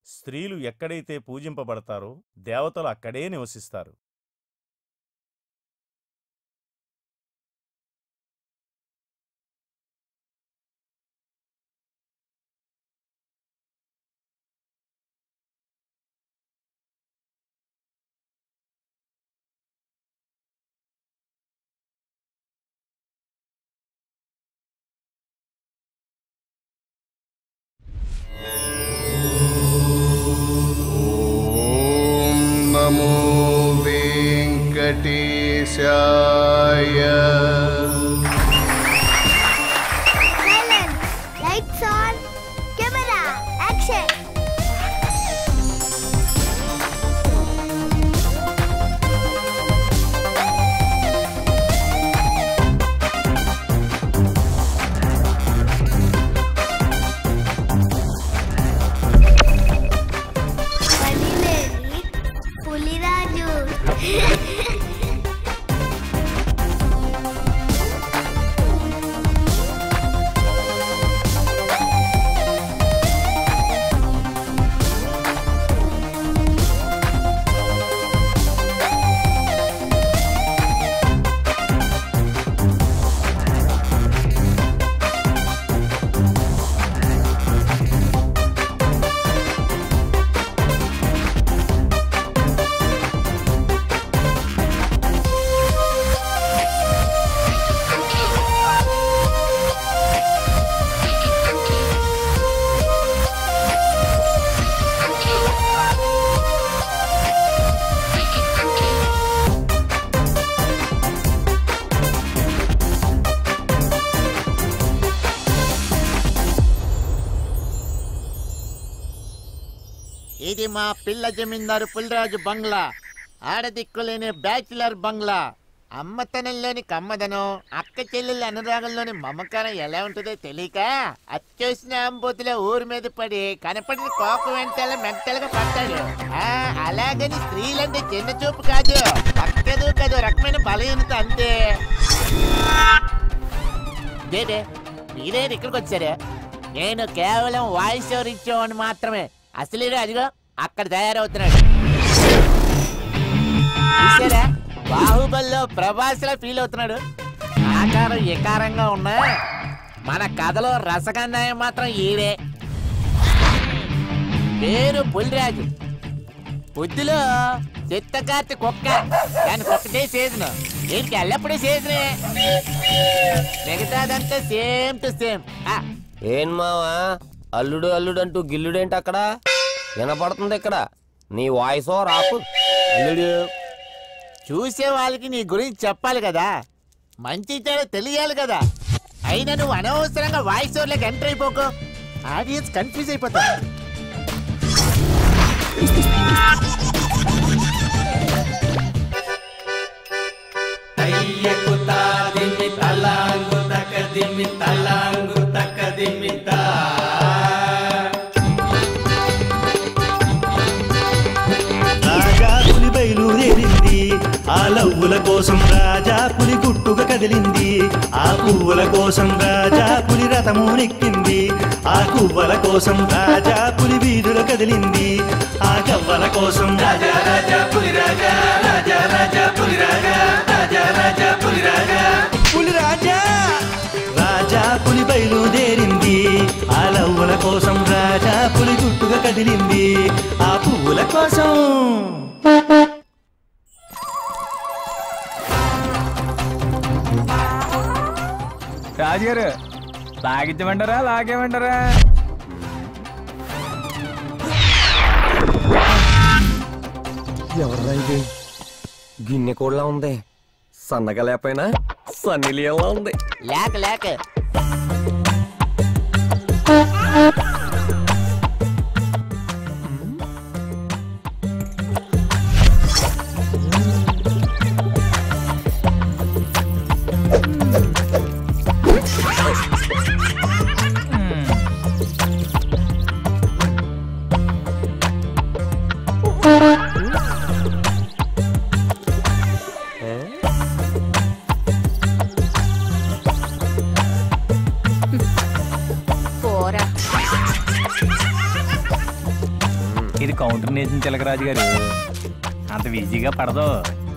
స్త్రీలు ఎక్కడైతే పూజింపబడతారో దేవతలు అక్కడే నివసిస్తారు ॐ नमो वेङ्कटेशाय Silent. Lights on. Camera. Action. పనిలేని Puliraju ఇది మా పిల్ల జమీందారు పులిరాజు బంగ్లా ఆడదిక్కులేని బ్యాచులర్ బంగ్లా అమ్మతనంలోని కమ్మదనం అక్క చెల్లెళ్ళ అనురాగంలోని మమకారం ఎలా ఉంటుందో తెలియక అత్యవసర అంబోతులో ఊరి మీద పడి కనపడిన కోక వెంటాల మెంటలుగా పడతాడు ఆ, అలాగని స్త్రీలంటే చిన్న చూపు కాదు పక్కదు కాదు రకమైన బలహీనత అంతే దేదే మీరే ఇక్కడికి వచ్చారే నేను కేవలం వాయిస్ ఓవర్ ఇచ్చేవాడిని మాత్రమే అసలు అదిగో అక్కడ తయారవుతున్నాడు చూసారా బాహుబలిలో ప్రభాస్లా ఫీల్ అవుతున్నాడు ఆకారం ఎకారంగా ఉన్నా మన కథలో రసగంధాయం మాత్రం ఈడే పేరు పులిరాజు బుద్ధిలో చిత్తకార్తి కుక్క దానికి ఒక్కటే సీజన్ దీనికి ఎల్లప్పుడూ సీజనే మిగతాదంతా సేమ్ టు సేమ్ ఏం మావా అల్లుడు అల్లుడు అంటూ గిల్లుడేంటి అక్కడ వినపడుతుంది ఇక్కడ నీ వాయిస్ ఓ రాపు అల్లుడు చూసే వాళ్ళకి నీ గురించి చెప్పాలి కదా మంచి చెడు తెలియాలి కదా అయినా నువ్వు అనవసరంగా వాయిస్ ఓవర్లోకి ఎంటర్ అయిపోకు ఆడియన్స్ కన్ఫ్యూజ్ అయిపోతా రాజా పులి బయలుదేరింది ఆ లవ్వుల కోసం రాజా పులి గుట్టుగా కదిలింది ఆ పువ్వుల కోసం రాజా పులి రథము నెక్కింది ఆ కువ్వల కోసం రాజా పులి వీధుల కదిలింది ఆ కవ్వల కోసం రాజా రాజా పులి రాజా రాజా రాజా పులి రాజా రాజా రాజా పులి రాజా పులి రాజా రాజా పులి బయలుదేరింది ఆ లవ్వుల కోసం రాజా పులి గుట్టుగా కదిలింది ఆ పువ్వుల కోసం రాజుగారు లాగించమంటారా లాగేమంటారా ఎవర్రా ఇది గిన్నె కూడా ఉంది సన్నగా లేకపోయినా సన్నీలియంలా ఉంది లేక లేక పోరా కౌంటర్ నేసిన చిలకరాజు గారు అంత ఈజీగా పడదు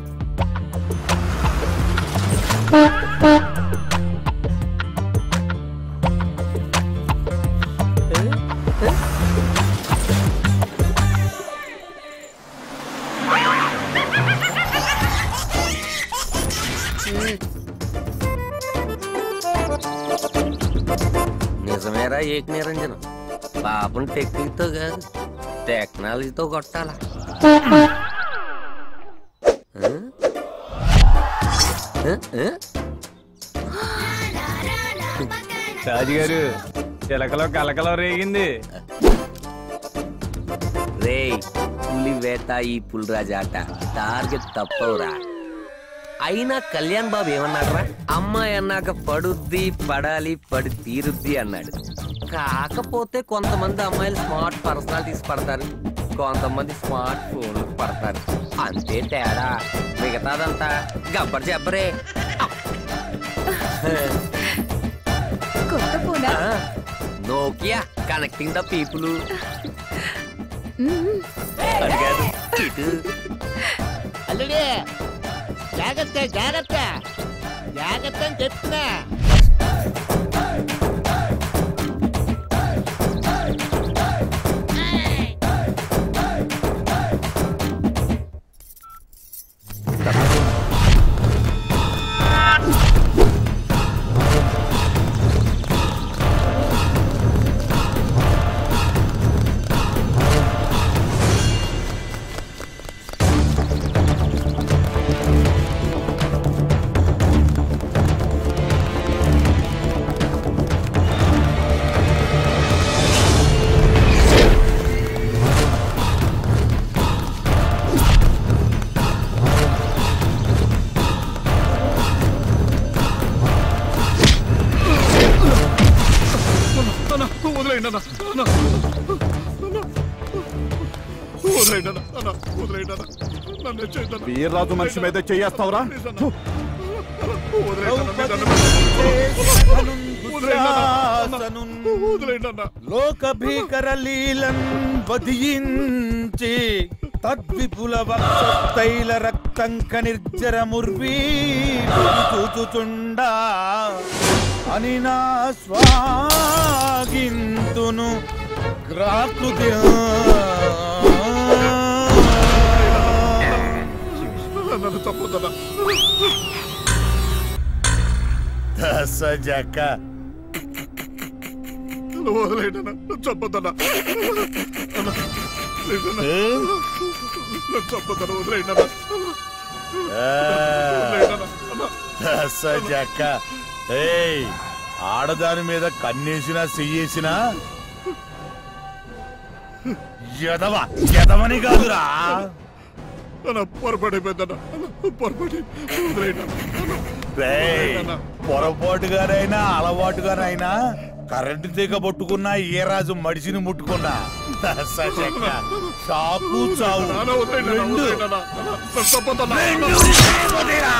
నిజమేరా ఏక నిరంజనం పాపం టెక్నిక్తో కాదు టెక్నాలజీతో కొట్టాలా ఆ? ఆ? ఆ? రాజుగారు చిలకలో కలకలో రేగింది రేయ్ పులి వేట ఈ పులిరాజు ఆట టార్గెట్ తప్పవురా అయినా కళ్యాణ్ బాబు ఏమన్నాడురా అమ్మాయి అన్నాక పడుద్ది పడాలి పడి తీరుద్ది అన్నాడు కాకపోతే కొంతమంది అమ్మాయిలు స్మార్ట్ పర్సనాలిటీస్ పడతారు కొంతమంది స్మార్ట్ ఫోన్లు పడతారు అంతే తేడా మిగతాదంతా గబ్బర్ జబ్బరే కొత్త ఫోనా నోకియా కనెక్టింగ్ ద పీపుల్ అది కాదు ఇటు అల్లుడే జాగ్రత్త జాగ్రత్త జాగ్రత్త అని చెప్తున్నా వదిలేయండి అన్న అన్న. వదిలేయండి అన్న అన్న వదిలేయండి అన్న నన్ను చేయొద్దు అన్న. వీర్రాజు మనిషి మీద చేయేస్తావురా ప్లీజ్ అన్న. వదిలేయండి అన్న, ప్లీజ్ అన్న. వదిలేయండి అన్న. అన్న, వదిలేయండి అన్న. లోక భీకర లీలన్ వధించి తద్విపుల తైల రక్తంక నిర్జర ముర్వీ చూచుచుండా అని నా స్వాగింతును గ్రాకృతి నన్ను తప్పొద్దన్న. సజక నన్ను వదిలేయండి అన్న. నన్ను చంపొద్దన్న. అన్న, ప్లీజ్ అన్న. నన్ను చంపొద్దన్న, వదిలేయండి అన్న. వదిలేయండి అన్న. అన్న. సజక ఏయ్ ఆడదాని మీద కన్నేసినా చెయ్యేసినా ఎదవ ఎదవని కాదురా అన్న పొరపాటైపోయిందన్న అన్న, పొరపాటి వదిలేయండి అన్న. రేయ్, పొరపాటుగానైనా అలవాటుగానైనా కరెంటు తీగ పట్టుకున్నా ఏ రాజు మడిసిని ముట్టుకున్నా సజక షాకు చావు అన్న, వదిలేయండి అన్న, రెండు వదిలేయండి అన్న. అన్న, నన్ను చంపొద్దన్న. రెండు వదిరా.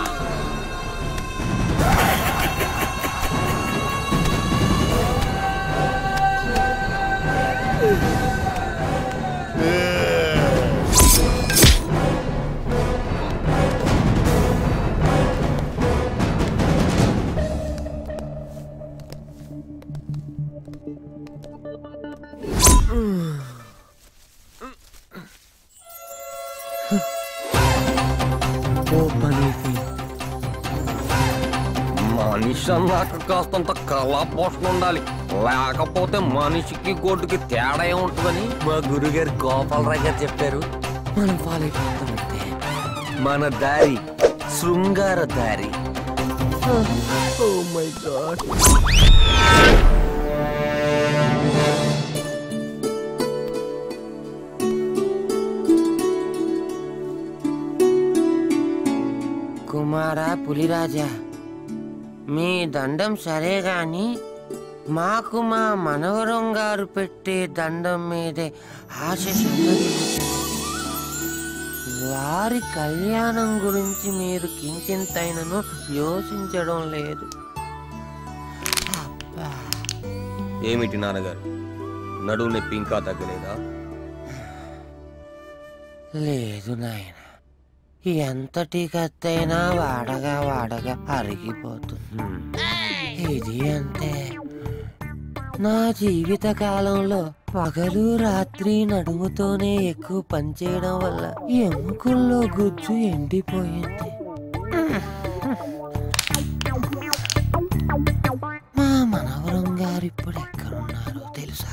మనిషి అన్నాక కాస్తంత కళా పోషణ ఉండాలి లేకపోతే మనిషికి గొడ్డుకి తేడా ఏముంటుందని మా గురుగారు గోపాలరావు గారు చెప్పారు మనం ఫాలో అయిపోతామంటే మన దారి శృంగార దారి ఓ మై గాడ్ కుమారా పులిరాజా మీ దండం సరే గాని మాకు మా మనవరం గారు పెట్టే దండం మీదే ఆశ చిన్నగిల్లుతుంది. వారి కళ్యాణం గురించి మీరు కించింతైనను యోచించడం లేదు అబ్బా. ఏమిటి నాన్నగారు నడువు నొప్పి ఇంకా తగ్గలేదా లేదు నాయన ఎంతటి కత్తైనా వాడగా వాడగా అరిగిపోతుంది ఇది అంతే నా జీవిత కాలంలో పగలు రాత్రి నడుముతోనే ఎక్కువ పనిచేయడం వల్ల ఎముకల్లో గుజ్జు ఎండిపోయింది మా మనవరం గారు ఇప్పుడు ఎక్కడున్నారో తెలుసా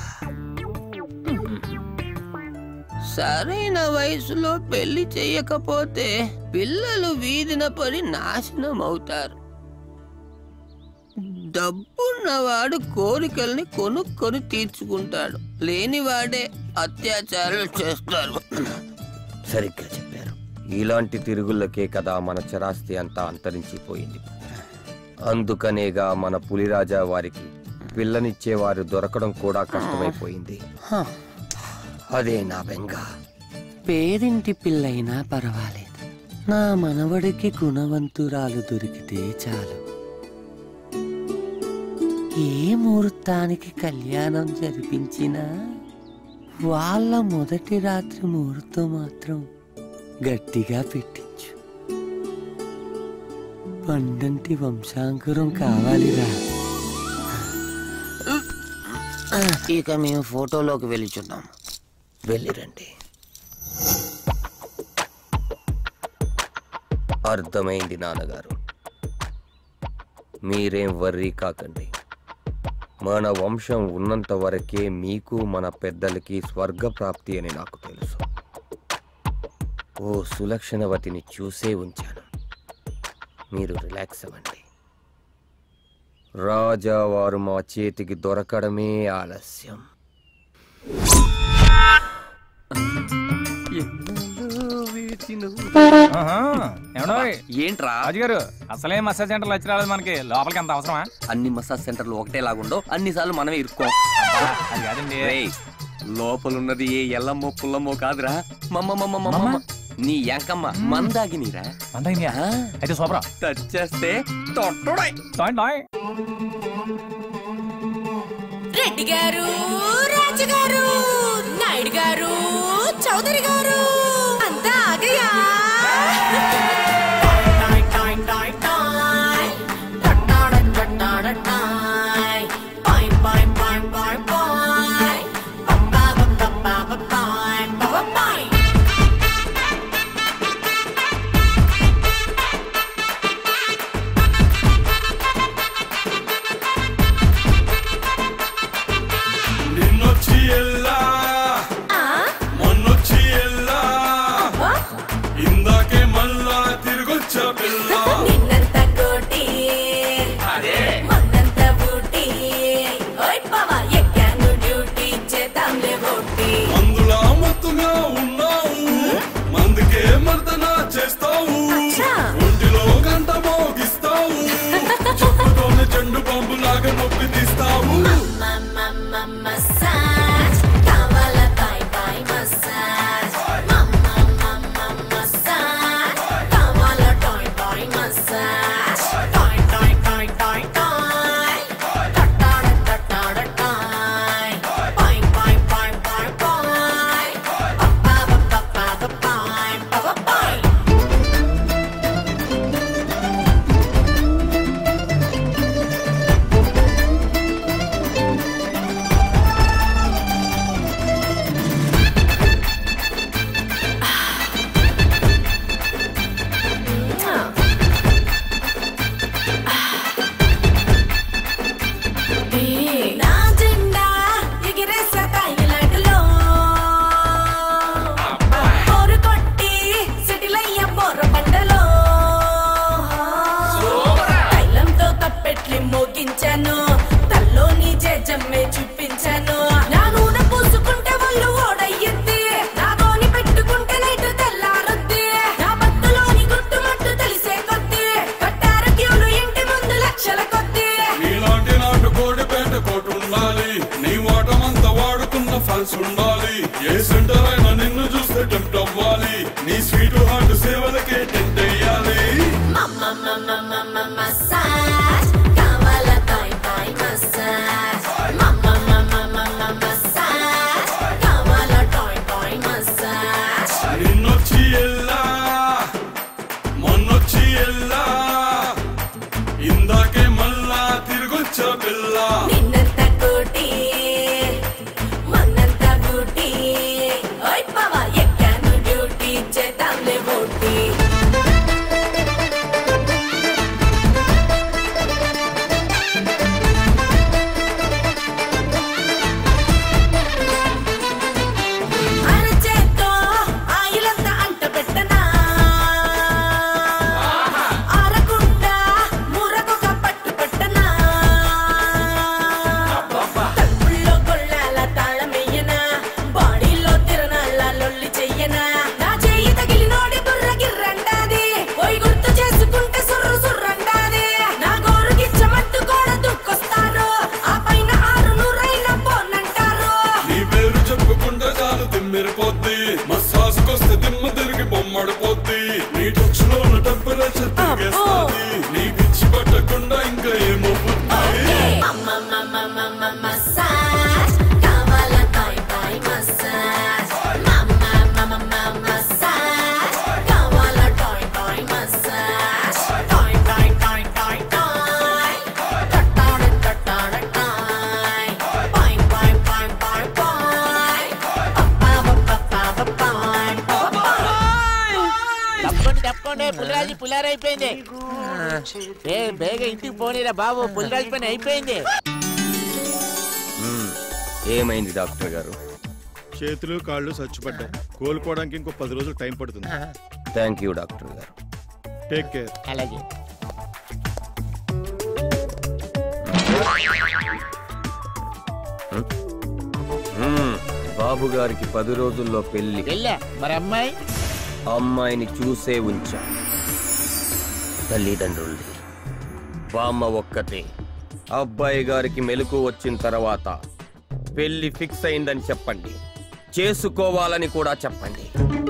సరైన వయసులో పెళ్లి చెయ్యకపోతే పిల్లలు వీధిన పడి నాశనం అవుతారు డబ్బున్నవాడు కోరికల్ని కొనుక్కొని తీర్చుకుంటాడు లేనివాడే అత్యాచారాలు చేస్తారు సరిగ్గా చెప్పారు ఇలాంటి తిరుగుళ్ళకే కదా మన చరాస్తి అంతా అంతరించిపోయింది అందుకనేగా మన పులిరాజా వారికి పిల్లనిచ్చేవారు దొరకడం కూడా కష్టమైపోయింది అదే నా బెంగ పేరింటి పిల్లైనా పర్వాలేదు నా మనవడికి గుణవంతురాలు దొరికితే చాలు ఏ ముహూర్తానికి కళ్యాణం జరిపించినా వాళ్ళ మొదటి రాత్రి ముహూర్తం మాత్రం గట్టిగా పెట్టించు పండంటి వంశాంకురం కావాలిరా ఇక మేము ఫోటోలోకి వెళ్ళిచున్నాం వెళ్ళిరండి అర్థమైంది నాన్నగారు మీరేం వర్రీ కాకండి మన వంశం ఉన్నంత వరకే మీకు మన పెద్దలకి స్వర్గప్రాప్తి అని నాకు తెలుసు ఓ సులక్షణవతిని చూసే ఉంచాను మీరు రిలాక్స్ అవ్వండి రాజా వారు మా చేతికి దొరకడమే ఆలస్యం ఏంట్రా రాజుగారు అసలే మసాజ్ సెంటర్లు వచ్చి రాలేదు మనకి లోపలికి అంత అవసరమా అన్ని మసాజ్ సెంటర్లు ఒకటే లాగుండో అన్ని సార్లు మనమే ఇరుక్కో అది కాదండి లోపలున్నది ఏ ఎల్లమ్మో పుల్లమ్మో కాదురా మమ్మ మమ్మ మమ్మ మమ్మ? నీ ఎంకమ్మ మందాగినిరా మందైందా అయితే సూపరా టచ్ చేస్తే తొట్టుడై టాయ్ టాయ్ రెడ్డి గారు రాజు గారు నాయుడు గారు చౌదరి గారు అంతా ఆగయా నిన్నొచ్చి ఎల్లా మొన్నొచ్చి ఎల్లా ఇందాకే మళ్ళా తిరిగొచ్చా పిల్ల నిన్నంత కోటి మొన్నంత బూటి ఓయ్ బావా ఎక్కాను డ్యూటీ చేద్దాంలే బూటి మందులా మత్తుగా ఉన్నావు మందుకే మర్దన చేస్తావు ఒంటిలో గంట మోగిస్తావు చెప్పుతోనే చెండు పంపులాగా నొప్పి తీస్తావు మసాజ్ కావాల బాయ్ బాయ్ మసాజ్ మమ్మ మమ్మ మసాజ్ కావాల టాయ్ టాయ్ మసాజ్ టాయ్ టాయ్ టాయ్ టాయ్ టాయ్ టటాడ టటాడ టాయ్ బాయ్ బాయ్ బాయ్ బాయ్ బాయ్ పప్పా పప్పా పప్పా పప్పా బాయ్ నా జెండా ఎగిరేసా థాయిలాండ్లో. బోరు కొట్టి సిటిలయ్య బోర బండలో. తైలంతో తప్పెట్లి మోగించాను తల్లోని జేజమ్మే చూపించాను నా నూనె పూసుకుంటే వాళ్ళు ఓడయ్యింది నా గోని పెట్టుకుంటే నైట్ తెల్లారుద్ది నా బతులోని గుట్టుమట్టు తెలిసే కొద్ది కట్టారు క్యూలు ఇంటి ముందు లక్షల కొద్ది నీలాంటి నాటు కోడి పేట కోటు ఉండాలి నీ వాటమంతా వాడుకున్న ఫల్స్ ఉండాలి ఏ సెంటర్ అయినా నిన్ను చూస్తే టెంప్ట్ అవ్వాలి నీ స్వీట్ హార్ట్ సేవలకే టెంట్ అయ్యాలి మసాజ్ కావాల తాయ్ తాయ్ మసాజ్ మమ్మ మమ్మ మమ్మ మసాజ్ కావాల టాయ్ టాయ్ మసాజ్ నిన్ను నీ పిచ్చి పట్టకుండా ఇంకా ఏమో మసాజ్ కావాల టాయ్ టాయ్ మసాజ్ మసాజ్ కావాల టాయ్ టాయ్ మసాజ్ టాయ్ టాయ్ టాయ్ టాయ్ టాయ్ టటాడ టటాడ టాయ్ పాయ్ పాయ్ పాయ్ పాయ్ పాయ్ పప్పా పప్పా పాయ్ తప్పండి తప్పండి పులిరాజు పులారైపోయింది ఏ బేగ ఇంటికి పోనీరా బాబు పులిరాజు పని అయిపోయింది మ్మ్. ఏమైంది డాక్టర్ గారు చేతులు కాళ్ళు చచ్చిపడ్డాయి కోలుకోవడానికి ఇంకో పది రోజులు టైం పడుతుంది thank you doctor garu take care అలాగే మ్మ్. బాబు గారికి పది రోజుల్లో పెళ్లి వెళ్ళా మరి అమ్మాయి అమ్మాయిని చూసే ఉంచా తల్లిదండ్రుల్ని బామ్మ ఒక్కతే అబ్బాయి గారికి మెలకు వచ్చిన తర్వాత పెళ్లి ఫిక్స్ అయిందని చెప్పండి చేసుకోవాలని కూడా చెప్పండి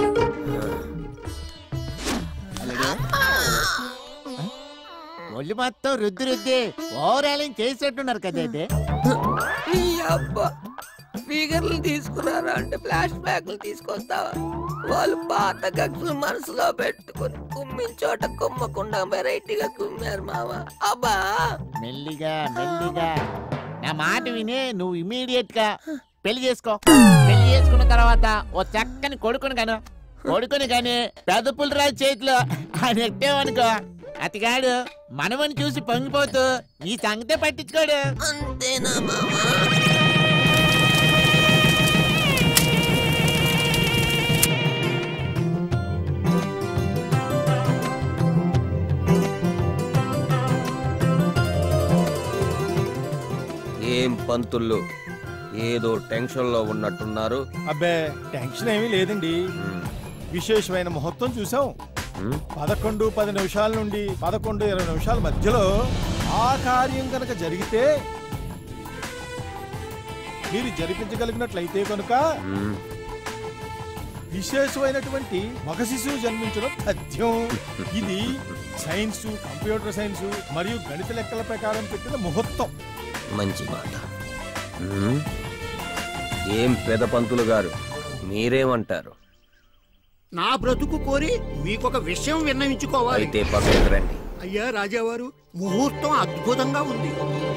ఒళ్ళు మొత్తం రుద్ది రుద్ది ఓవరాలింగ్ చేసేట్టున్నారు కదైతే నీ అబ్బా ఫిగర్లు తీసుకున్నారా అంటే ఫ్లాష్ బ్యాక్లు తీసుకొస్తావా వాళ్ళు పాత కక్షలు మనసులో పెట్టుకుని కుమ్మిన చోట కుమ్మకుండా వెరైటీగా కుమ్మారు మామ అబ్బా మెల్లిగా మెల్లిగా నా మాట విని నువ్వు ఇమీడియట్ గా పెళ్లి చేసుకో పెళ్లి చేసుకున్న తర్వాత ఓ చక్కని కొడుకుని కాను కొడుకుని కాని పెద్ద పుల్లరాజు చేతిలో ఆయన ఎట్టేవనుకో అతిగాడు మనవని చూసి పొంగిపోతూ నీ సంగతే పట్టించుకోడు అంతేనా మామ ఏం పంతుల్లో ఏదో టెన్షన్ లో ఉన్నట్టున్నారు అబ్బే టెన్షన్ ఏమీ లేదండి విశేషమైన ముహూర్తం చూసాం హ్మ్? పదకొండు పది నిమిషాల నుండి పదకొండు ఇరవై నిమిషాల మధ్యలో ఆ కార్యం కనుక జరిగితే మీరు జరిపించగలిగినట్లయితే కనుక హ్మ్. విశేషమైనటువంటి మగ శిశువు జన్మించడం తథ్యం ఇది సైన్స్ కంప్యూటర్ సైన్స్ మరియు గణిత లెక్కల ప్రకారం పెట్టిన ముహూర్తం మంచి మాట హ్మ్? ఏం పెద పంతులు గారు మీరేమంటారు నా బ్రతుకు కోరి మీకొక విషయం విన్నవించుకోవాలి అయితే పక్కకు రండి అయ్యా రాజావారు ముహూర్తం అద్భుతంగా ఉంది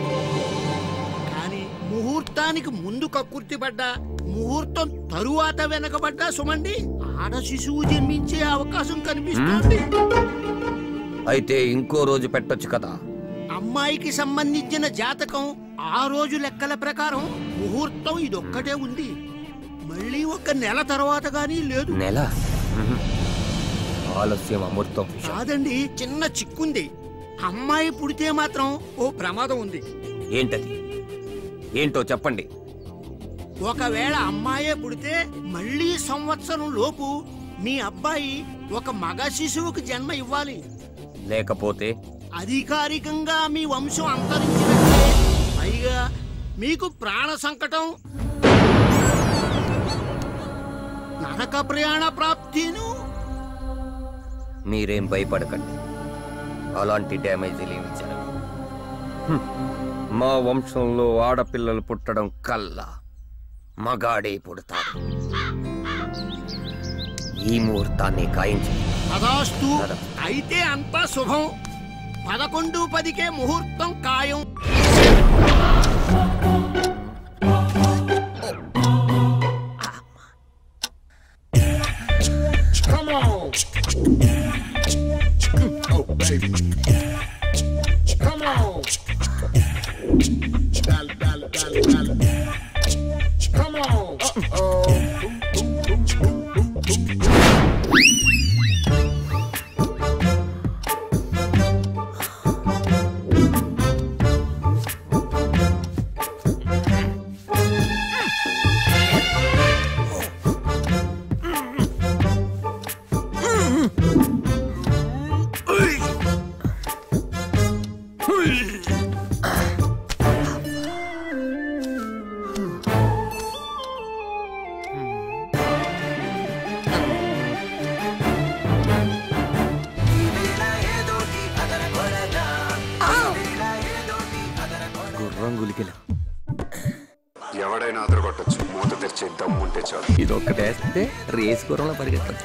కానీ ముహూర్తానికి ముందు కక్కుర్తి పడ్డా ముహూర్తం తరువాత వెనకబడ్డా సుమండి ఆడ శిశువు జన్మించే అవకాశం కనిపిస్తుంది అయితే ఇంకో రోజు పెట్టొచ్చు కదా అమ్మాయికి సంబంధించిన జాతకం ఆ రోజు లెక్కల ప్రకారం ముహూర్తం ఇదొక్కటే ఉంది మళ్ళీ ఒక నెల తర్వాత గానీ లేదు నెల హ్మ్. ఆలస్యం అమృతం విషయం కాదండి చిన్న చిక్కుంది అమ్మాయి పుడితే మాత్రం ఓ ప్రమాదం ఉంది ఏంటది ఏంటో చెప్పండి ఒకవేళ అమ్మాయే పుడితే మళ్ళీ సంవత్సరం లోపు మీ అబ్బాయి ఒక మగ శిశువుకి జన్మ ఇవ్వాలి లేకపోతే అధికారికంగా మీ వంశం అంతరించినట్లే పైగా మీకు ప్రాణ సంకటం నరక ప్రయాణ ప్రాప్తిను మీరేం భయపడకండి అలాంటి డ్యామేజీలు ఏమి జరగవు హ్మ్. మా వంశంలో ఆడపిల్లలు పుట్టడం కల్లా మగాడే పుడతాడు ఈ ముహూర్తాన్ని ఖాయం చేయండి తదాస్తు అయితే అంతా శుభం పదకొండు పదికే ముహూర్తం ఖాయం Come on. Oh, baby. Come on. Dollar, dollar, dollar, dollar. Come on. Uh-oh. ఏదోటి అదర కొరర ముందుకెళ్ళు ఎవడైనా అదరగొట్టచ్చు మూత తెరిచే దమ్ముంటే చాలు ఇది ఒక్కటేస్తే రేస్ గుర్రంలో పరిగెత్తదు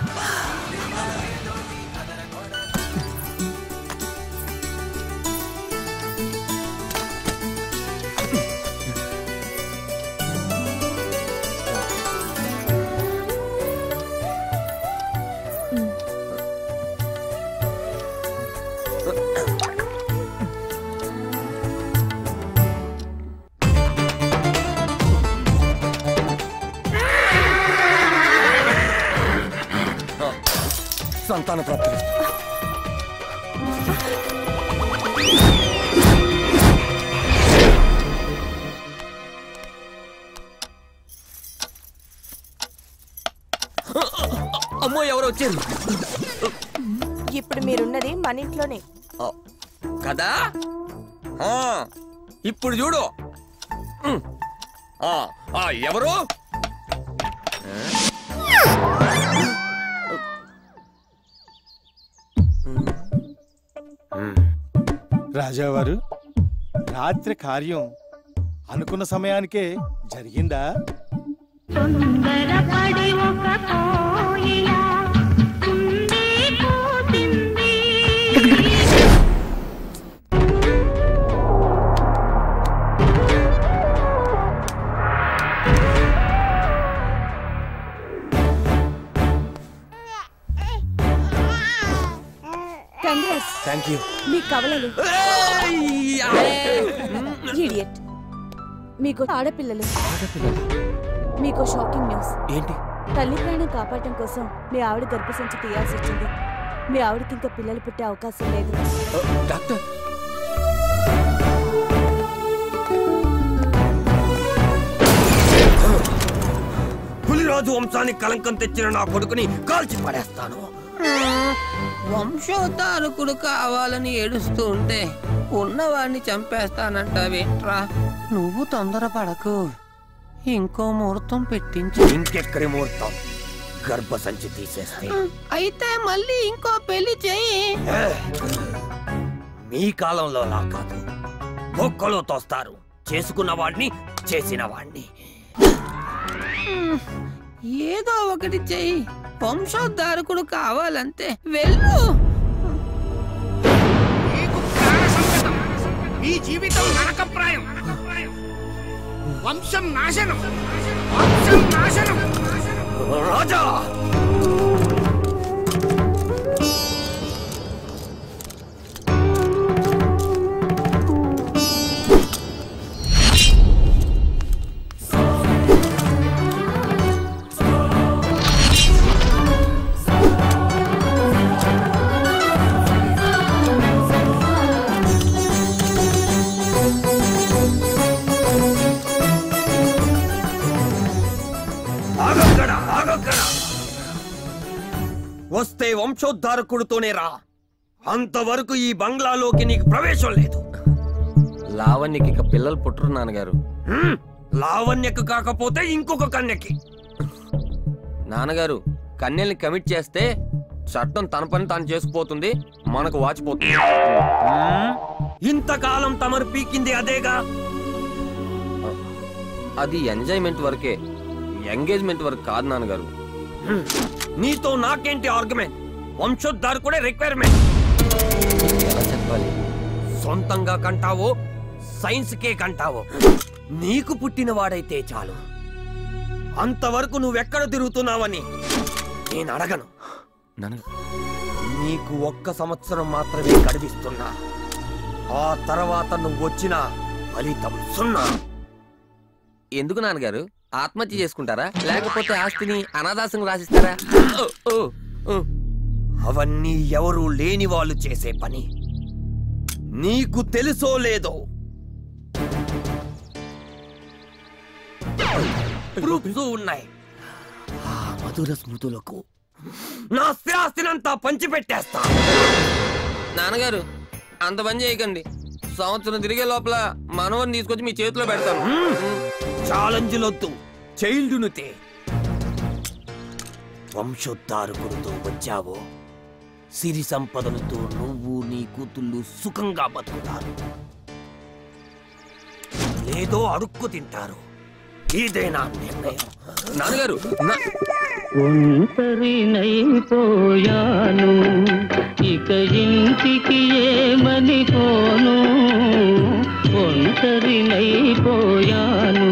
సంతాన ప్రాప్తి అమ్మో ఎవరు వచ్చారు ఇప్పుడు మీరున్నది మన ఇంట్లోనే ఆ, కదా ఆ, ఇప్పుడు చూడు ఉమ్. ఆ, ఆ, ఎవరు రాజావారు రాత్రి కార్యం అనుకున్న సమయానికే జరిగిందా తొందరపడి ఒక కోయిల కుందే కూసింది కంగ్రాట్స్ థ్యాంక్ యూ మీ కవలలు ఇడియట్ మీకు ఆడపిల్లలు మీకు షాకింగ్ న్యూస్ ఏంటి తల్లి ప్రాణం కాపాడటం కోసం మీ ఆవిడ గర్భసంచి తీయాల్సి వచ్చింది మీ ఆవిడకి ఇంకా పిల్లలు పుట్టే అవకాశం లేదు డాక్టర్ పులిరాజు వంశానికి కలంకం తెచ్చిన నా కొడుకుని కాల్చి పడేస్తాను వంశోద్ధారకుడు కావాలని ఏడుస్తూ ఉంటే ఉన్నవాడిని చంపేస్తానంటావేంట్రా నువ్వు తొందరపడకు ఇంకో ముహూర్తం పెట్టించు ఇంకెక్కడి ముహూర్తం గర్భసంచి తీసేస్తే అయితే మళ్ళీ ఇంకో పెళ్లి చెయ్యి ఏ, మీ కాలంలో లా కాదు ఒక్కలో తోస్తారు చేసుకున్న వాడిని చేసిన వాడిని ఏదో ఒకటి చెయ్యి వంశోద్ధారకుడు కావాలంతే వెళ్ళు మీ జీవితం నరకప్రాయం వంశం నాశనం వంశం నాశనం రాజా ఆగక్కడ ఆగక్కడ వస్తే వంశోద్ధారకుడితోనే రా అంతవరకు ఈ బంగ్లాలోకి నీకు ప్రవేశం లేదు లావణ్యకి ఇక పిల్లలు పుట్టరు నాన్నగారు హ్మ్, లావణ్యకు కాకపోతే ఇంకొక కన్యకి నాన్నగారు కన్యల్ని కమిట్ చేస్తే చట్టం తన పని తాను చేసుకుపోతుంది మనకు వాచిపోతుంది హ్మ్, ఇంతకాలం తమరు పీకింది అదేగా అది ఎంజాయ్మెంట్ వరకే ఎంగేజ్మెంట్ వరకు కాదు నాన్నగారు హ్మ్, నీతో నాకేంటి ఆర్గ్యుమెంట్ వంశోద్ధారకుడే రిక్వైర్మెంట్ ఎలా చెప్పాలి సొంతంగా కంటావో సైన్స్ కే కంటావో నీకు పుట్టిన వాడైతే చాలు అంతవరకు నువ్వెక్కడ తిరుగుతున్నావని నేను అడగను నీకు ఒక్క సంవత్సరం మాత్రమే గడిపిస్తున్నా ఆ తర్వాత నువ్వు వచ్చిన ఫలితం సున్నా ఎందుకు నాన్నగారు ఆత్మహత్య చేసుకుంటారా లేకపోతే ఆస్తిని అనాథాశ్రమం రాసిస్తారా ఓ, ఓ, ఓ. అవన్నీ ఎవరూ లేని వాళ్ళు చేసే పని నీకు తెలుసో లేదో ప్రూఫ్స్ ఉన్నాయి ఆ మధుర స్మృతులకు నా స్థిరాస్తినంతా పంచిపెట్టేస్తా నాన్నగారు అంత పని చేయకండి సంవత్సరం తిరిగే లోపల మనవరిని తీసుకొచ్చి మీ చేతిలో పెడతాను ఛాలెంజ్లొద్దు చైల్డ్ను తే వంశోద్ధారకుడితో వచ్చావో సిరి సంపదలతో నువ్వు నీ కూతుళ్ళు సుఖంగా బతుకుతారు లేదో అడుక్కు తింటారు ఇదే నా నిర్ణయం నాన్నగారు నా- ఒంటరినైపోయాను ఇక ఇంటికి ఏమని పోను ఒంటరినైపోయాను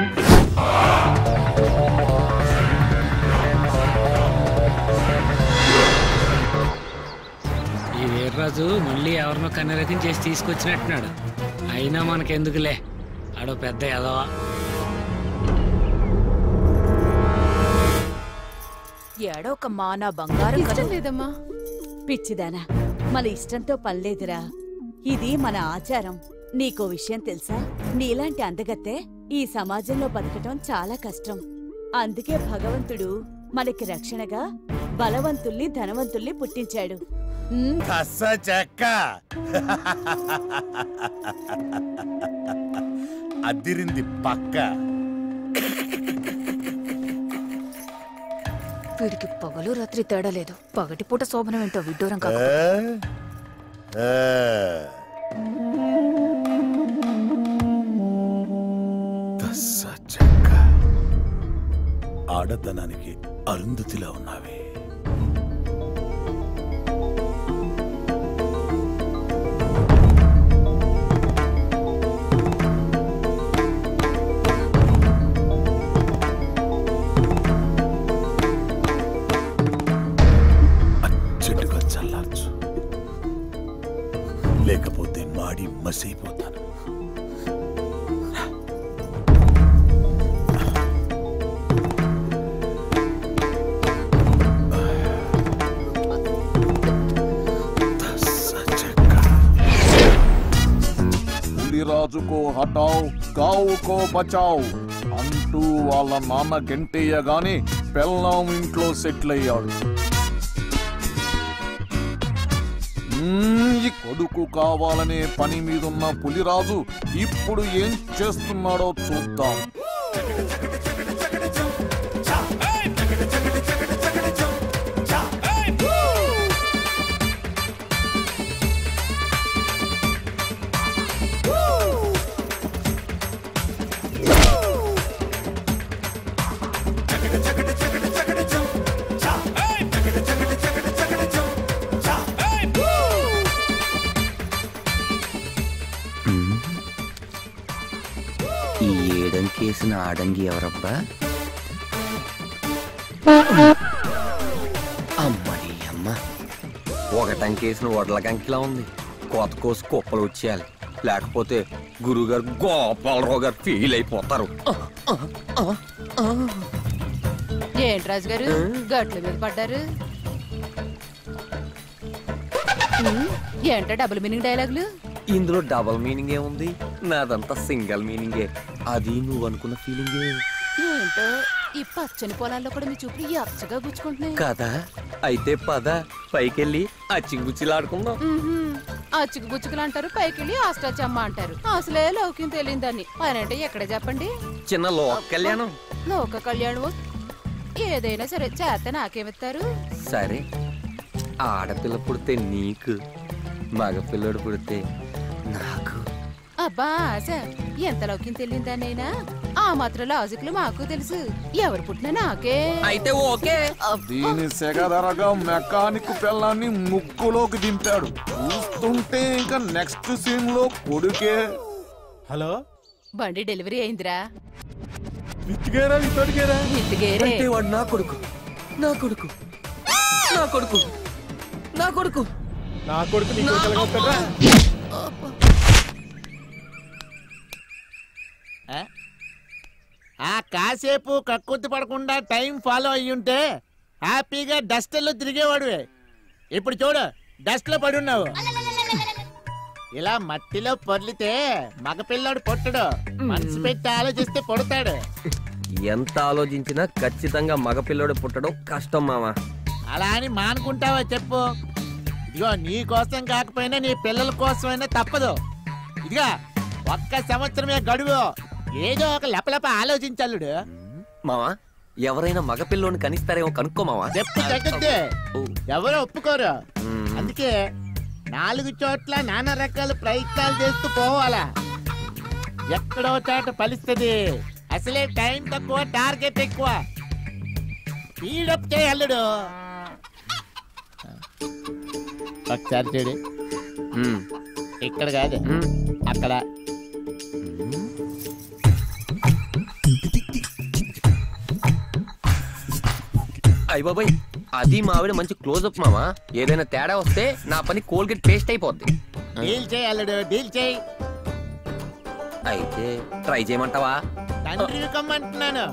ఈ వీర్రాజు మళ్ళీ ఎవరినో కన్నెరకం చేసి తీసుకొచ్చినట్టున్నాడు అయినా మనకెందుకులే ఆడో పెద్ద ఎదవా ఏడొక మా నా బంగారం ఇష్టం లేదమ్మా పిచ్చిదానా మన ఇష్టంతో పనిలేదురా ఇది మన ఆచారం నీకో విషయం తెలుసా నీలాంటి అందగత్తే ఈ సమాజంలో బతకటం చాలా కష్టం అందుకే భగవంతుడు మనకి రక్షణగా బలవంతుల్ని ధనవంతుల్ని పుట్టించాడు ఉమ్, కస్స చెక్క అద్దిరింది పక్క వీడికి పగలు రాత్రి తేడా లేదు పగటిపూట శోభనం ఏంటో విడ్డూరం ఆ? కాక ఆ. కస్స చెక్క ఆడతనానికి అరుంధతిలా ఉన్నావే అచ్చటుగా చల్లార్చు లేకపోతే మాడి మసైపోతాను పులిరాజుకో హటావ్ గావుకో బచావ్ అంటూ వాళ్ళ నాన్న గంటేయగానే పెళ్ళాం ఇంట్లో సెటిల్ అయ్యాడు మ్మ్, ఈ కొడుకు కావాలనే పని మీదున్న పులిరాజు ఇప్పుడు ఏం చేస్తున్నాడో చూద్దాం ఈ ఏడంకేసిన ఆడంగి ఎవరబ్బా అమ్మడి అమ్మ ఒకటంకేసిన వడ్ల కంకిలా ఉంది కోత కోసి కుప్పలు వచ్చేయాలి లేకపోతే గురుగారు గోపాలరావు గారు ఫీల్ అయిపోతారు ఏంటి రాజు గారు గట్ల మీద పడ్డారు ఉమ్, ఏంటో డబుల్ మీనింగ్ డైలాగులు ఇందులో డబల్ మీనింగ్ ఏముంది నాదంతా సింగిల్ మీనింగే అది నువ్వు అనుకున్న ఫీలింగే ఏంటో ఈ పచ్చని పొలాల్లో కూడా మీ చూపులు ఎచ్చగా గుచ్చుకుంటున్నాయి కదా అయితే పద పైకెళ్ళి అచ్చింగుచ్చిలాడుకుందాం ఉహుం. అచ్చుకు గుచ్చుకులు అంటారు పైకెళ్ళి ఆస్టాచమ్మ అంటారు అసలే లౌక్యం తెలియదని పనంటే ఎక్కడ చెప్పండి చిన్న లోక కళ్యాణం లోక కళ్యాణం ఏదైనా సరే చేత నాకేమిస్తారు సరే ఆడపిల్ల పుడితే నీకు మగపిల్లడు పుడితే నాకు అబ్బా ఆశ ఎంత లౌక్యం తెలియదానైనా ఆ మాత్రం లాజిక్లు మాకు తెలుసు ఎవరు పుట్టినా నాకే అయితే ఓకే దీని సెగదరగా మెకానిక్ పిల్లాన్ని ముక్కులోకి దింపాడు చూస్తుంటే ఇంకా నెక్స్ట్ సీన్ లో కొడుకే హలో బండి డెలివరీ అయిందిరా విత్తిగారా విత్తడిగారా విత్తిగేరే. అంటే వాడు నా కొడుకు నా కొడుకు నా కొడుకు నా కొడుకు నా కొడుకు నీ కొడుకు ఎలాగవుతాడ్రా? ఆ? ఆ కాసేపు కక్కుర్తి పడకుండా టైం ఫాలో అయ్యుంటే హ్యాపీగా డస్టర్లో తిరిగేవాడువే ఇప్పుడు చూడు డస్ట్ లో పడి ఉన్నావు ఇలా మట్టిలో పొర్లితే మగపిల్లాడు పొట్టడు మనసు పెట్టి ఆలోచిస్తే పొడతాడు ఎంత ఆలోచించినా ఖచ్చితంగా మగపిల్లడు పుట్టడం కష్టం మామ అలా అని మానుకుంటావా చెప్పు ఇదిగో నీ కోసం కాకపోయినా నీ పిల్లల కోసమైనా తప్పదు ఇదిగా ఒక్క సంవత్సరమే గడువు ఏదో ఒక లపలప ఆలోచించల్లుడు మావా ఎవరైనా మగపిల్లోని కనిస్తారేమో కనుక్కో మావా చెప్పు తగ్గితే ఎవరు ఒప్పుకోరు అందుకే నాలుగు చోట్ల నానా రకాల ప్రయత్నాలు చేస్తూ పోవాలా ఎక్కడో చాట ఫలిస్తుంది అసలే టైం తక్కువ టార్గెట్ ఎక్కువ స్పీడప్ చేయి అల్లుడు ఒకసారి చూడు ఇక్కడ కాదు అక్కడ అయ్య బాబాయ్ అది మావిడ మంచి క్లోజ్అప్ మామా ఏదైనా తేడా వస్తే నా పని కోల్గేట్ పేస్ట్ అయిపోద్ది డీల్ చేయి అల్లుడు డీల్ చేయి అయితే ట్రై చేయమంటావా తండ్రి కమ్మంటున్నాను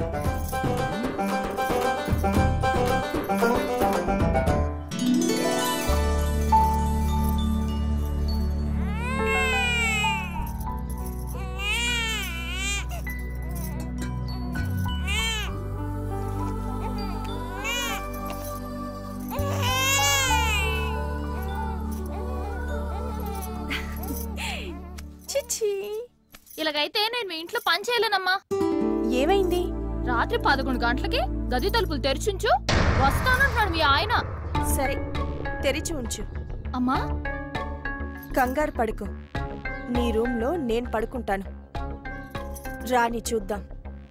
చిచ్చి ఇలాగైతే నేను మీ ఇంట్లో పని చేయలేనమ్మా ఏమైంది రాత్రి పదకొండు గంటలకి గది తలుపులు తెరిచుంచు వస్తానంటున్నాడు మీ ఆయన సరే తెరిచి ఉంచు అమ్మా కంగారు పడుకో నీ రూమ్లో నేను పడుకుంటాను రాని చూద్దాం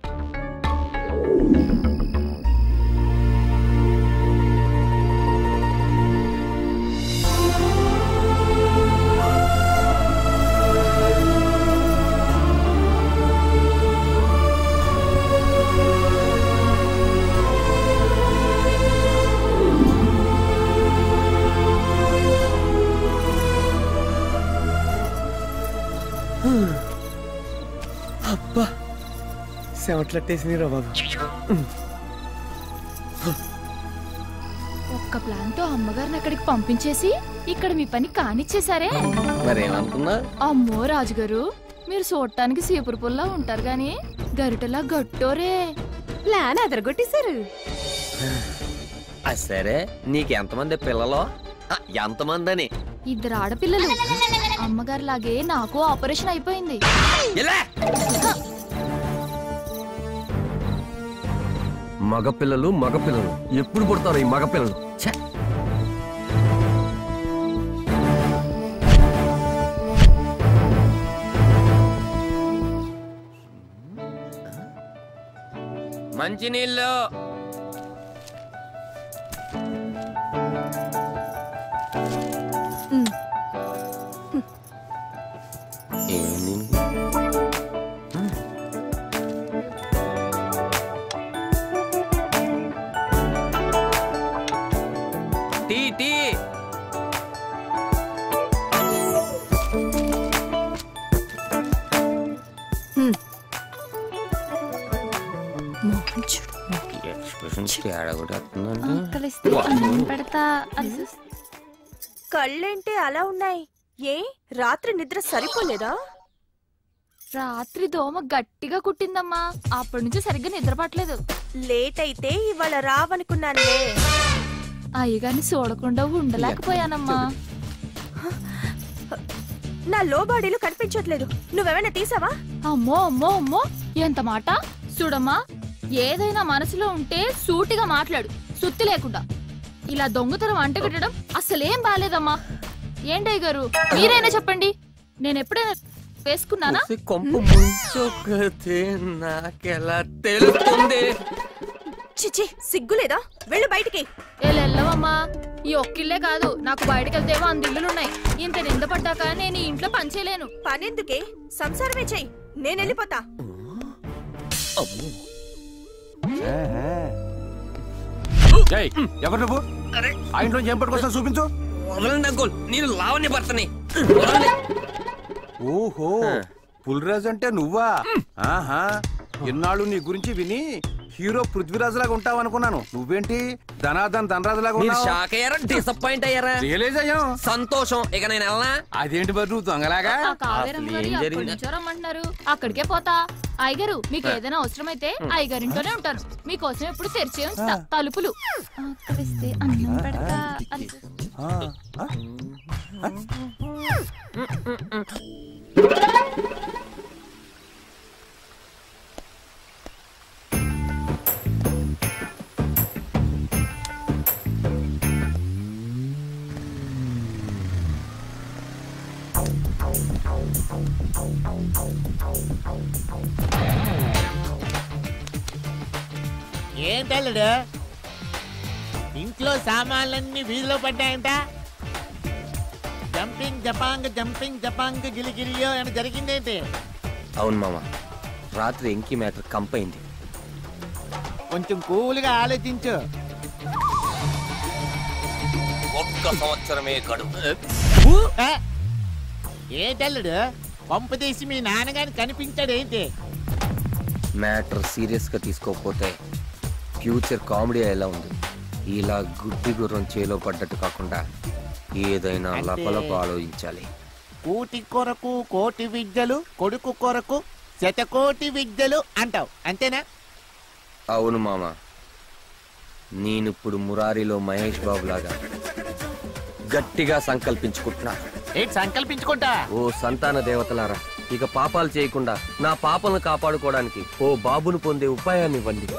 అబ్బా సెవట్లట్టేసింది రా బాబు ఒక్క ప్లాన్ తో అమ్మగారిని అక్కడికి పంపించేసి ఇక్కడ మీ పని కానిచ్చేసారే మరేమనుకున్నా అమ్మో రాజుగారు మీరు చూడటానికి సీపురు పుల్లా ఉంటారు గాని గరిటెలా గట్టోరే ప్లాన్ అదరగొట్టేశారు అది సరే నీకు ఎంతమంది పిల్లలు ఆ, ఎంతమంది అని ఇద్దరు ఆడపిల్లలు అమ్మగారి లాగే నాకు ఆపరేషన్ అయిపోయింది మగపిల్లలు మగపిల్లలు ఎప్పుడు పుడతారు ఈ మగపిల్లలు ఛే! మంచినీళ్ళు టీ టీ ఎక్స్ప్రెషన్ తేడా కూడా కలిస్తే అన్నం పెడతా అని కళ్ళేంటి అలా ఉన్నాయి ఏ రాత్రి నిద్ర సరిపోలేదా రాత్రి దోమ గట్టిగా కుట్టిందమ్మా అప్పటి నుంచి సరిగ్గా నిద్ర పట్టలేదు లేట్ అయితే ఇవాళ రావనుకున్నానులే అయ్యగారిని చూడకుండా ఉండలేకపోయానమ్మా నా లో బాడీలు కనిపించట్లేదు నువ్వేమైనా తీసావా అమ్మో అమ్మో అమ్మో ఎంత మాట చూడమ్మా ఏదైనా మనసులో ఉంటే సూటిగా మాట్లాడు సుత్తి లేకుండా ఇలా దొంగతనం అంటగట్టడం అసలేం బాలేదమ్మా ఏంటయ్య గారు మీరైనా చెప్పండి నేను ఎప్పుడైనా వేసుకున్నానా ఉసి కొంప ముంచొకతే నాకెలా తెలుస్తుంది చిచి సిగ్గులేదా వెళ్ళు బయటికి వెళ్ళమ్మా ఈ ఒక్కిళ్ళే కాదు నాకు బయటకు వెళ్తేవో అంత ఇల్లులున్నాయి ఇంత నింద పడ్డాక నేను ఈ ఇంట్లో పని చేయలేను పనెందుకే సంసారమే చెయ్యి నేను వెళ్ళిపోతా ఎవరు నువ్వు ఆ ఇంట్లో ఏం పట్టుకొస్తా చూపించు వదలండి అంకుల్ నేను లావణ్య భర్తని ఓహో పులిరాజ్ అంటే నువ్వా ఆహా ఇన్నాళ్ళు నీ గురించి విని హీరో పృథ్వీరాజ్ లాగా ఉంటావు అనుకున్నాను నువ్వేంటి ధనాధన్ ధనరాజు లాగా మీరు ఉన్నావు షాక్ అయ్యారా డిసప్పాయింట్ అయ్యారా రియలైజ్ అయ్యాం సంతోషం ఇక నేను వెళ్ళనా అదేంటి మరి నువ్వు దొంగలాగా ఆ కావేరమ్మ గారు ఏం ఎప్పటి జరిగింది? నుంచో రమ్మంటున్నారు అక్కడికే పోతా అయ్యగారు మీకు ఏదైనా అవసరమైతే అయ్యగారింట్లోనే ఉంటాను మీకోసం ఎప్పుడు తెరిచే ఉంచుతా తలుపులు అక్కడిస్తే అన్నం పెడతా అని ఏంటల్లుడు ఇంట్లో సామాన్లన్నీ వీధిలో పడ్డాయంట జంపింగ్ జపాంగ్ జంపింగ్ జపాంగ్ గిలిగిలియో అని జరిగిందేంటి అవును మామ రాత్రి ఎంకి మ్యాటర్ కంపైంది కొంచెం కూల్గా ఆలోచించు ఒక్క సంవత్సరమే గడువు ఆ? ఏంటల్లుడు పంపు తీసి మీ నాన్నగారిని కనిపించాడు ఏంటి మ్యాటర్ సీరియస్ గా తీసుకోకపోతే ఫ్యూచర్ కామెడీ ఎలా ఉంది ఇలా గుడ్డి గుర్రం చేలో పడ్డట్టు కాకుండా ఏదైనా అంటే- లపలప ఆలోచించాలి కూటి కొరకు కోటి విద్యలు కొడుకు కొరకు శతకోటి విద్యలు అంటావు అంతేనా అవును మామ నేనిప్పుడు మురారిలో మహేష్ బాబు లాగా గట్టిగా సంకల్పించుకుంటున్నా ఏంటి సంకల్పించుకుంటా ఓ సంతాన దేవతలారా ఇక పాపాలు చేయకుండా నా పాపలను కాపాడుకోవడానికి ఓ బాబును పొందే ఉపాయాన్ని ఇవ్వండి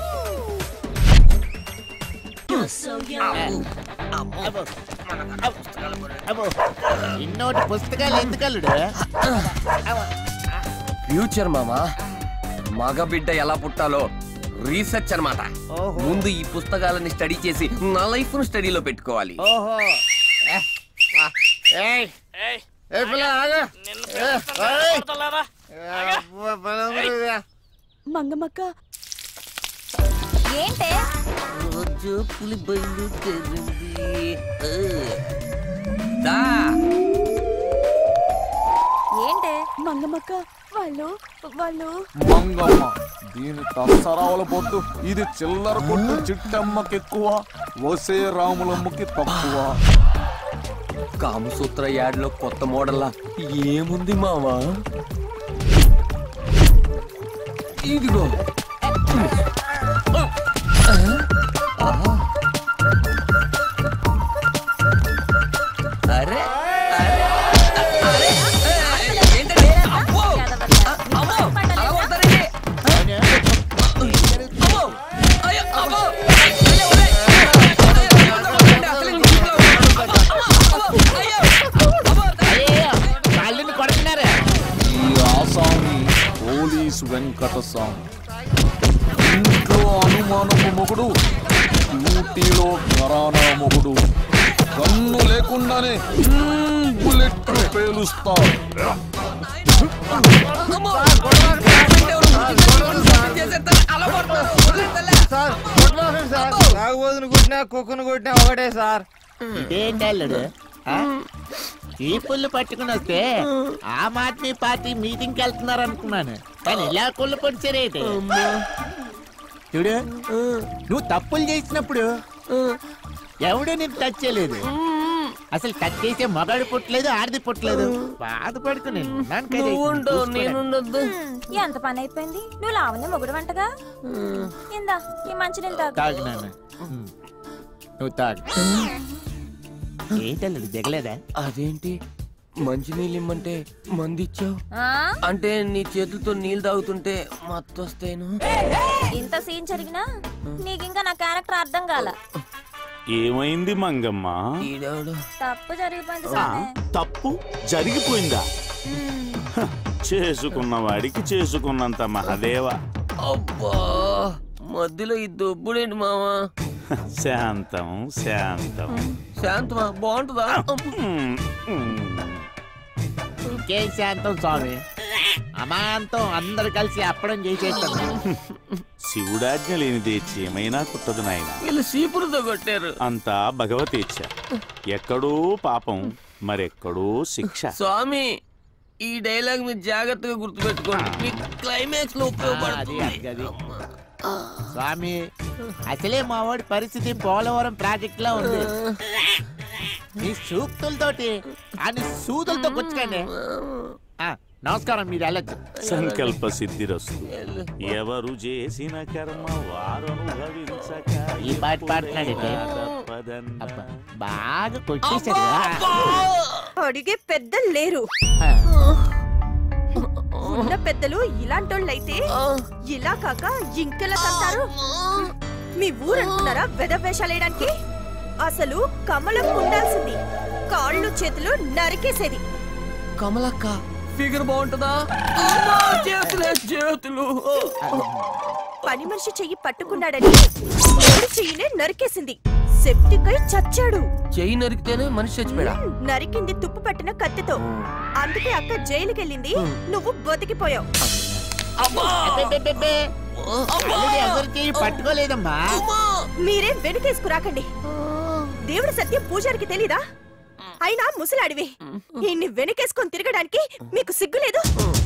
అబ్బో. అబ్బో. ఇన్నోటి పుస్తకాలు ఎందుకల్లుడు ఫ్యూచర్ మామా మగ బిడ్డ ఎలా పుట్టాలో రీసెర్చ్ అన్నమాట ముందు ఈ పుస్తకాలని స్టడీ చేసి నా లైఫ్ ను స్టడీలో పెట్టుకోవాలి ఓహో ఏ, ఆ, ఏయ్ ఏ పిల్ల ఆగు. ఏ, ఏయ్. అబ్బా, బలమురుగా. మంగమ్మక్క ఏంటే రోజు పులి బయలుదేరింది దా ఏంటే మంగమ్మక్క వాళ్ళు వాళ్ళు మంగమ్మ దీని తస్సరావుల పొద్దు ఇది చిల్లర కొట్టు చిట్టమ్మకెక్కువ వసే రాములమ్మకి తక్కువ కామసూత్ర యాడ్లో కొత్త మోడల్లా ఏముంది మావా ఇదిగో అరే అరే అరే ఏంటండి అబ్బో అమ్మో అలా కొడతారండి అమ్మో అయ్యో అమ్మో అయ్యో ఒరేయ్. అసలు నీ జీవితంలో అయ్యో, కాళ్ళని కొడుతున్నారు ఈ ఆసామి పోలీసు వెంకట స్వామి ఇంట్లో అనుమానపు మొగుడు డ్యూటీలో ఘరానా మొగుడు కన్ను లేకుండానే మ్మ్, బుల్లెట్ పేలుస్తా సార్ తాగుబోతుని కొట్టినా కుక్కను కొట్టినా ఒకటే సార్ ఇదేంటి అల్లుడు ఆ? ఈ పుల్లు పట్టుకుని వస్తే ఆమ్ ఆద్మీ పార్టీ మీటింగ్కి వెళ్తున్నారు అనుకున్నాను కానీ ఇలా కుళ్ళు పొడిచారేంటి చూడు నువ్వు తప్పులు చేసినప్పుడు ఎవడు నేను టచ్ చేయలేదు అసలు టచ్ చేసే మగాడు పుట్టలేదు ఆడిది పుట్టలేదు బాధపడుకుని నువ్వుండవు నేనుండొద్దు ఎంత పని అయిపోయింది నువ్వు లావణ్య మొగుడు వంటగా ఇందా ఈ మంచినీళ్ళు తాగు తాగు నాన్న నువ్వు తాగు ఏంటల్లుడు దిగలేదా అదేంటి మంచినీళ్ళు ఇమ్మంటే మంది ఇచ్చావు ఆ? అంటే నీ చేతులతో నీళ్ళు తాగుతుంటే మత్తొస్తేను ఇంత సీన్ జరిగినా నీకింకా నా క్యారెక్టర్ అర్థం కాల ఏమైంది మంగమ్మ తప్పు జరిగిపోయింది సార్ తప్పు జరిగిపోయిందా హ, చేసుకున్న వాడికి చేసుకున్నంత మహదేవ అబ్బా మధ్యలో ఈ దొబ్బుడేంటి మావా శాంతం శాంతం శాంతమా బాగుంటుందా ఇంకేం శాంతం స్వామి అమాంతం అందరు కలిసి అప్పడం చేసేస్తాను శివుడాజ్ఞ లేనిదే చీమైనా కుట్టదు నాయన వీళ్ళు సీపులతో కొట్టారు అంతా భగవతీచ్ఛ ఎక్కడో పాపం మరెక్కడో శిక్ష స్వామి ఈ డైలాగ్ మీరు జాగ్రత్తగా గుర్తుపెట్టుకోండి మీకు క్లైమాక్స్ లో ఉపయోగపడుతుంది అది, అది. స్వామి అసలే మా వాడి పరిస్థితి పోలవరం ప్రాజెక్ట్ లో ఉంది మీ సూక్తులతోటి అని సూదులతో కొచ్చుకండి ఆ, నమస్కారం మీరు వెళ్ళచ్చు సంకల్ప సిద్ధిరస్తు ఎవరు చేసిన కర్మ వారు అనుభవించక ఈ పాట పాడుతున్నాడంటే అబ్బా, బాగా కొట్టేశాడు అడిగే పెద్దలు లేరు ఉన్న పెద్దలు ఇలాంటోళ్ళైతే ఇలా కాక ఇంకెలా తంటారు మీ ఊరు అనుకున్నారా వేషాలు వేయడానికి అసలు కమలం ఉండాల్సింది కాళ్ళు చేతులు నరికేసేది కమలక్క ఫిగర్ బాగుంటుందా అమ్మా, చేతులే చేతులు పని మనిషి చెయ్యి పట్టుకున్నాడని ఎవరి చెయ్యినే నరికేసింది సెప్టికై చచ్చాడు చెయ్యి నరికితేనే మనిషి చచ్చిపోయాడా నరికింది తుప్పు పట్టిన కత్తితో అందుకే అక్క జైలుకెళ్ళింది నువ్వు బతికిపోయావు అబ్బెబ్బెబ్బెబ్బే. అల్లుడు ఎవరి చెయ్యి పట్టుకోలేదమ్మా మీరేం వెనుకేసుకురాకండి దేవుడి సత్యం పూజారికి తెలీదా అయినా ముసలాడివి ఇన్ని వెనుకేసుకొని తిరగడానికి మీకు సిగ్గులేదు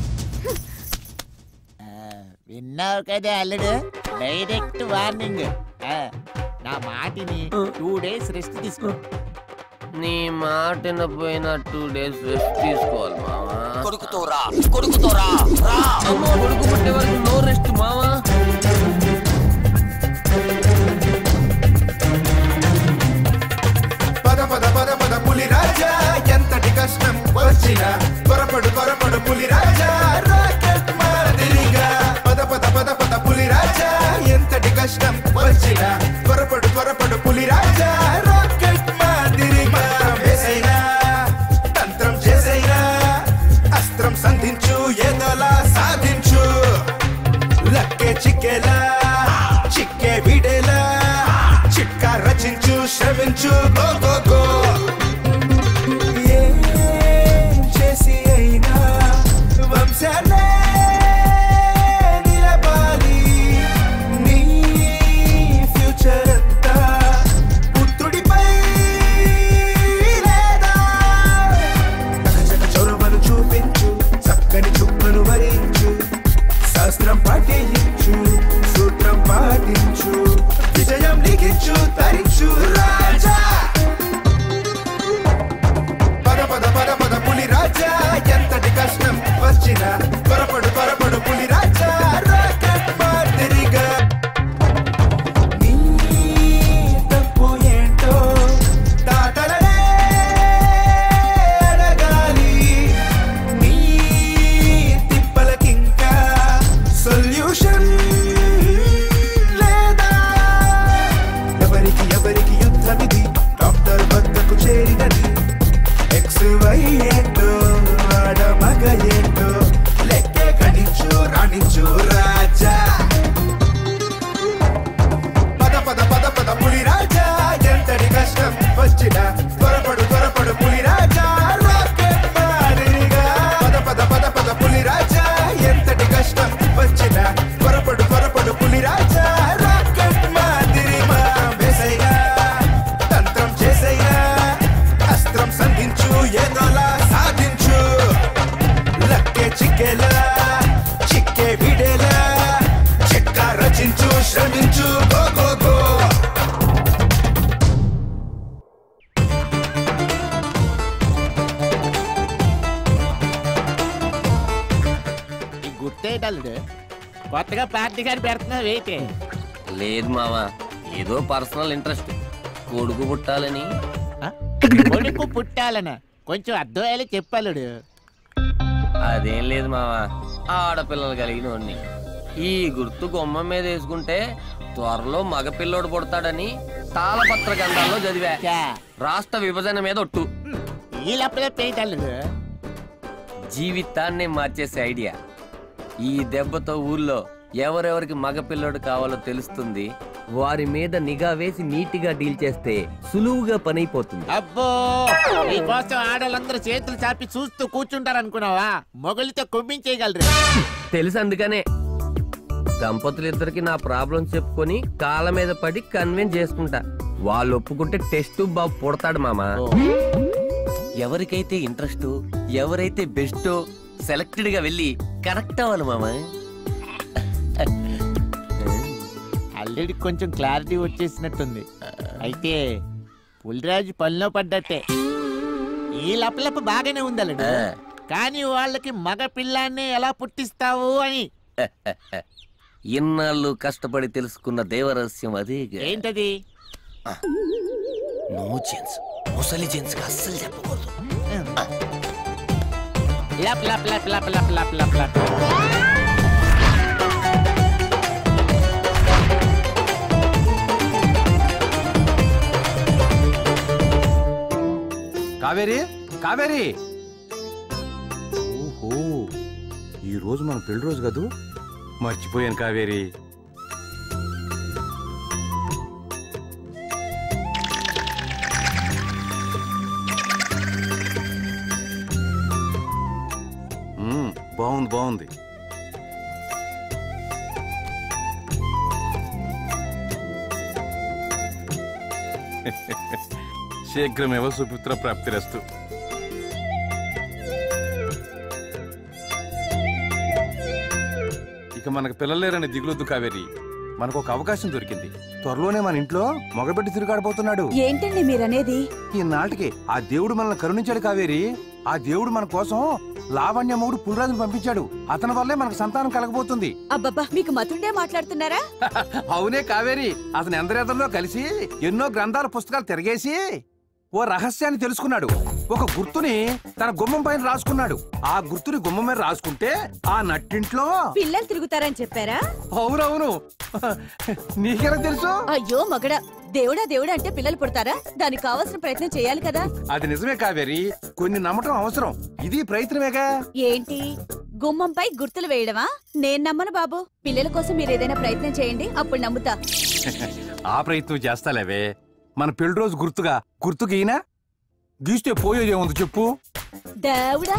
విన్నావు కదా అల్లుడు డైరెక్ట్ వార్నింగ్ ఆ, నా మాటిని టూ డేస్ రెస్ట్ తీసుకో నీ మాట పోయిన టూ డేస్ రెస్ట్ తీసుకోవాలి మావా కొడుకుతో రా కొడుకుతో రా రా అమ్మ కొడుకు పుట్టే వరకు నో రెస్ట్ మావా పద పద పద పద పులి రాజా ఎంతటి కష్టం వచ్చిన త్వరపడు త్వరపడు పులి రాజా రాకెట్ మాదిరిగా పద పద పద పద పులి రాజా ఎంతటి కష్టం వచ్చిన త్వరపడు త్వరపడు పులి రాజా రాకెట్ మాదిరిగా వేసైనా తంత్రం చేసైనా అస్త్రం సంధించు ఏదోలా సాధించు లక్కే చిక్కేలా చిక్కే విడేలా చిట్కా రచించు శ్రమించు గో గో గో ఏం చేసి అయినా వంశాలే నిలబాలి నీ ఫ్యూచర్ అంతా పుత్రుడిపై లేదా చకచక చొరవను చూపించు చక్కని చుక్కను వరించు శాస్త్రం పాటించు సూత్రం పాటించు విజయం లిఖించు తరించు రాజా పద పద పద పద పులి రాజా ఎంతటి కష్టం వచ్చినా త్వరపడు త్వరపడు పులి రాజా రాకెట్ మాదిరిగా నీ తప్పు ఏంటో దాటలనే అడగాలి నీ తిప్పలకింకా సొల్యూషన్ లేదా ఎవరికి ఎవరికి యుద్ధమిది డాక్టర్ వద్దకు చేరినది ఎక్స్ వై ఏంటో ఆడ మగ ఏంటో లెక్కే గణించు రాణించు రాజా పద పద పద పద పులి రాజా ఎంతటి కష్టం వచ్చినా త్వరపడు త్వరపడు పులి రాజా రాకెట్ మాదిరిగా పద పద పద పద పులి రాజా ఎంతటి కష్టం వచ్చినా త్వరపడు త్వరపడు పులి రాజా రాకెట్ మాదిరిగా వేసైనా తంత్రం చేసైనా అస్త్రం సంధించు ఏదోలా సాధించు లక్కే చిక్కేలా చిక్కే విడేలా చిక్కా రచించు శ్రమించు గో గో గో ఈ గుర్తేటల్లుడు కొత్తగా పార్టీ గారు పెడుతున్నావు ఏంటి లేదు మావా ఏదో పర్సనల్ ఇంట్రెస్ట్ కొడుకు పుట్టాలని కొడుకు పుట్టాలన కొంచెం అర్థమయ్యేలా చెప్పాలుడు అదేం లేదు మావా ఆడపిల్లలు కలిగిన వాడిని ఈ గుర్తు గుమ్మ మీద వేసుకుంటే త్వరలో మగపిల్లోడు పుడతాడని తాళపత్ర గ్రంథాల్లో చదివా రాష్ట్ర విభజన మీద ఒట్టు ఈ లప్పలే పేయటల్లుడు జీవితాన్ని మార్చేసే ఐడియా ఈ దెబ్బతో ఊర్లో ఎవరెవరికి మగపిల్లోడు కావాలో తెలుస్తుంది వారి మీద నిఘా వేసి నీటిగా డీల్ చేస్తే సులువుగా పనైపోతుంది అబ్బో నీకోసం ఆడవాళ్ళందరూ చేతులు చాపి చూస్తూ కూర్చుంటారు అనుకున్నావా మొగలితో కొమ్మించేయగలరు తెలుసు అందుకనే దంపతులిద్దరికి నా ప్రాబ్లం చెప్పుకొని కాళ్ళ మీద పడి కన్విన్స్ చేసుకుంటా వాళ్ళు ఒప్పుకుంటే టెస్ట్ బాబు పుడతాడు మామా ఎవరికైతే ఇంట్రెస్ట్ ఎవరైతే బెస్ట్ సెలెక్టెడ్ గా వెళ్ళి కరెక్ట్ అవ్వాలి మామా ఆల్రెడీ కొంచెం క్లారిటీ వచ్చేసినట్టుంది అయితే పులిరాజు పనిలో పడ్డట్టే ఈ లపలప బాగానే ఉంది అల్లుడు కానీ వాళ్ళకి మగ పిల్లాన్ని ఎలా పుట్టిస్తావు అని ఇన్నాళ్ళు కష్టపడి తెలుసుకున్న దేవరహస్యం అదే ఏంటది నో జెన్స్ ముసలి జెన్స్ కి అస్సలు చెప్పకూడదు లప్ లప్ లప్ లప్ లప్ లప్ లప్ లప్ కావేరి కావేరి ఈ రోజు మన పెళ్లి రోజు కదూ మర్చిపోయాను కావేరి మ్మ్, బాగుంది బాగుంది శీఘ్రమేవ సుపుత్ర ప్రాప్తిరస్తు ఇక మనకు పిల్లలేరని దిగులొద్దు కావేరి మనకు ఒక అవకాశం దొరికింది త్వరలోనే మన ఇంట్లో మగబెట్టి తిరుగాడిపోతున్నాడు ఏంటండి మీరనేది ఈ నాటికి ఆ దేవుడు మనల్ని కరుణించాడు కావేరి ఆ దేవుడు మన కోసం లావణ్య మొగుడు పులిరాజును పంపించాడు అతని వల్లే మనకు సంతానం కలగబోతుంది అబ్బబ్బా మీకు మతుండే మాట్లాడుతున్నారా అవునే కావేరి అతను ఎందరెదరిలో కలిసి ఎన్నో గ్రంథాల పుస్తకాలు తిరగేసి ఓ రహస్యాన్ని తెలుసుకున్నాడు ఒక గుర్తుని తన గుమ్మం పైన రాసుకున్నాడు ఆ గుర్తుని గుమ్మం మీద రాసుకుంటే ఆ నట్టింట్లో పిల్లలు తిరుగుతారని చెప్పారా అవునవును నీకెలా తెలుసు అయ్యో మగడ దేవుడా దేవుడా అంటే పిల్లలు పుడతారా దానికి కావాల్సిన ప్రయత్నం చేయాలి కదా అది నిజమే కావేరి కొన్ని నమ్మటం అవసరం ఇది ప్రయత్నమేగా ఏంటి గుమ్మంపై గుర్తులు వేయడమా నేను నమ్మను బాబు పిల్లల కోసం మీరు ఏదైనా ప్రయత్నం చేయండి అప్పుడు నమ్ముతా ఆ ప్రయత్నం చేస్తాలేవే మన పెళ్లి రోజు గుర్తుగా గుర్తుకి ఈయన గీస్తే పోయేదేముంది చెప్పు దేవుడా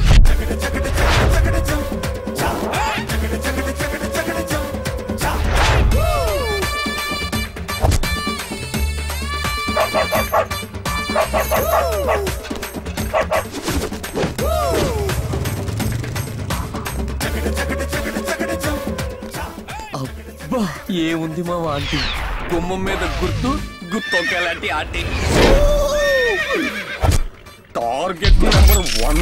అబ్బా ఏముంది మా ఆంటీ గుమ్మం మీద గుర్తు గుర్తొకేలాంటి ఆంటీ టార్గెట్ నెంబర్ వన్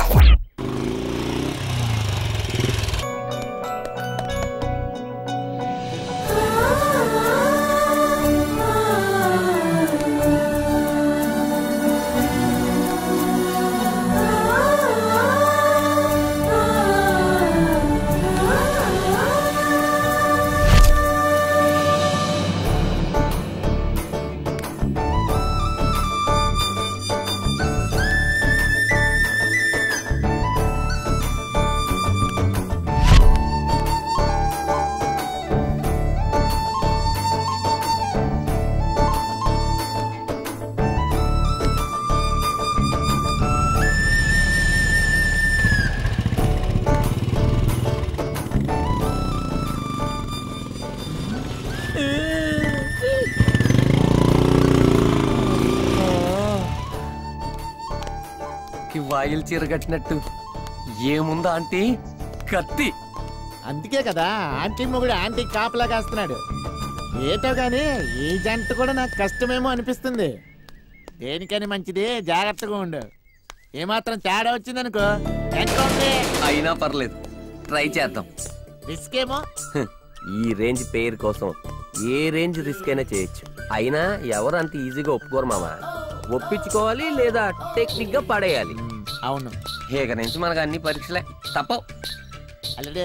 కి వాయిల్ చీర కట్టినట్టు ఏముందా ఆంటీ కత్తి అందుకే కదా ఆంటీ మొగుడు ఆంటీ కాపలా కాస్తున్నాడు ఏటో గాని ఈ జంట కూడా నాకు కష్టమేమో అనిపిస్తుంది దేనికని మంచిది జాగ్రత్తగా ఉండు ఏమాత్రం తేడా వచ్చిందనుకో ఎంతోంది అయినా పర్లేదు ట్రై చేద్దాం రిస్క్ ఏమో హ్, ఈ రేంజ్ పేరు కోసం ఏ రేంజ్ రిస్క్ అయినా చేయొచ్చు అయినా ఎవరు అంత ఈజీగా ఒప్పుకోరు మామ ఒప్పించుకోవాలి లేదా టెక్నిక్ గా పడేయాలి అవును ఇక నుంచి మనకు అన్ని పరీక్షలే తప్పవు అల్లుడు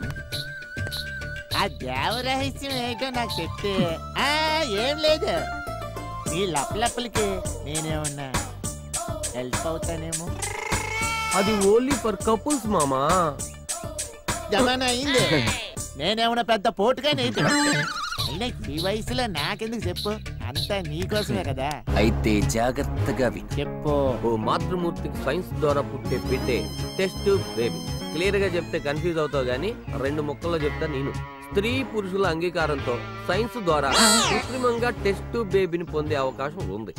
ఆ దేవ రహస్యం ఏంటో నాకు చెప్తే ఆ ఏం లేదు నీ లప్పలప్పలకి నేనేమన్నా హెల్ప్ అవుతానేమో అది ఓన్లీ ఫర్ కపుల్స్ మామా జమానా అయింది నేనేమన్నా పెద్ద పోటుగా నేటి అయినా ఈ వయసులో నాకెందుకు చెప్పు అంతా నీకోసమే కదా అయితే జాగ్రత్తగా విను చెప్పు ఓ మాతృమూర్తికి సైన్స్ ద్వారా పుట్టే బిడ్డే టెస్ట్ బేబీ క్లియర్ గా చెప్తే కన్ఫ్యూజ్ అవుతావు గానీ రెండు ముక్కల్లో చెప్తా నేను స్త్రీ పురుషుల అంగీకారంతో సైన్స్ ద్వారా కృత్రిమంగా టెస్ట్ బేబీని పొందే అవకాశం ఉంది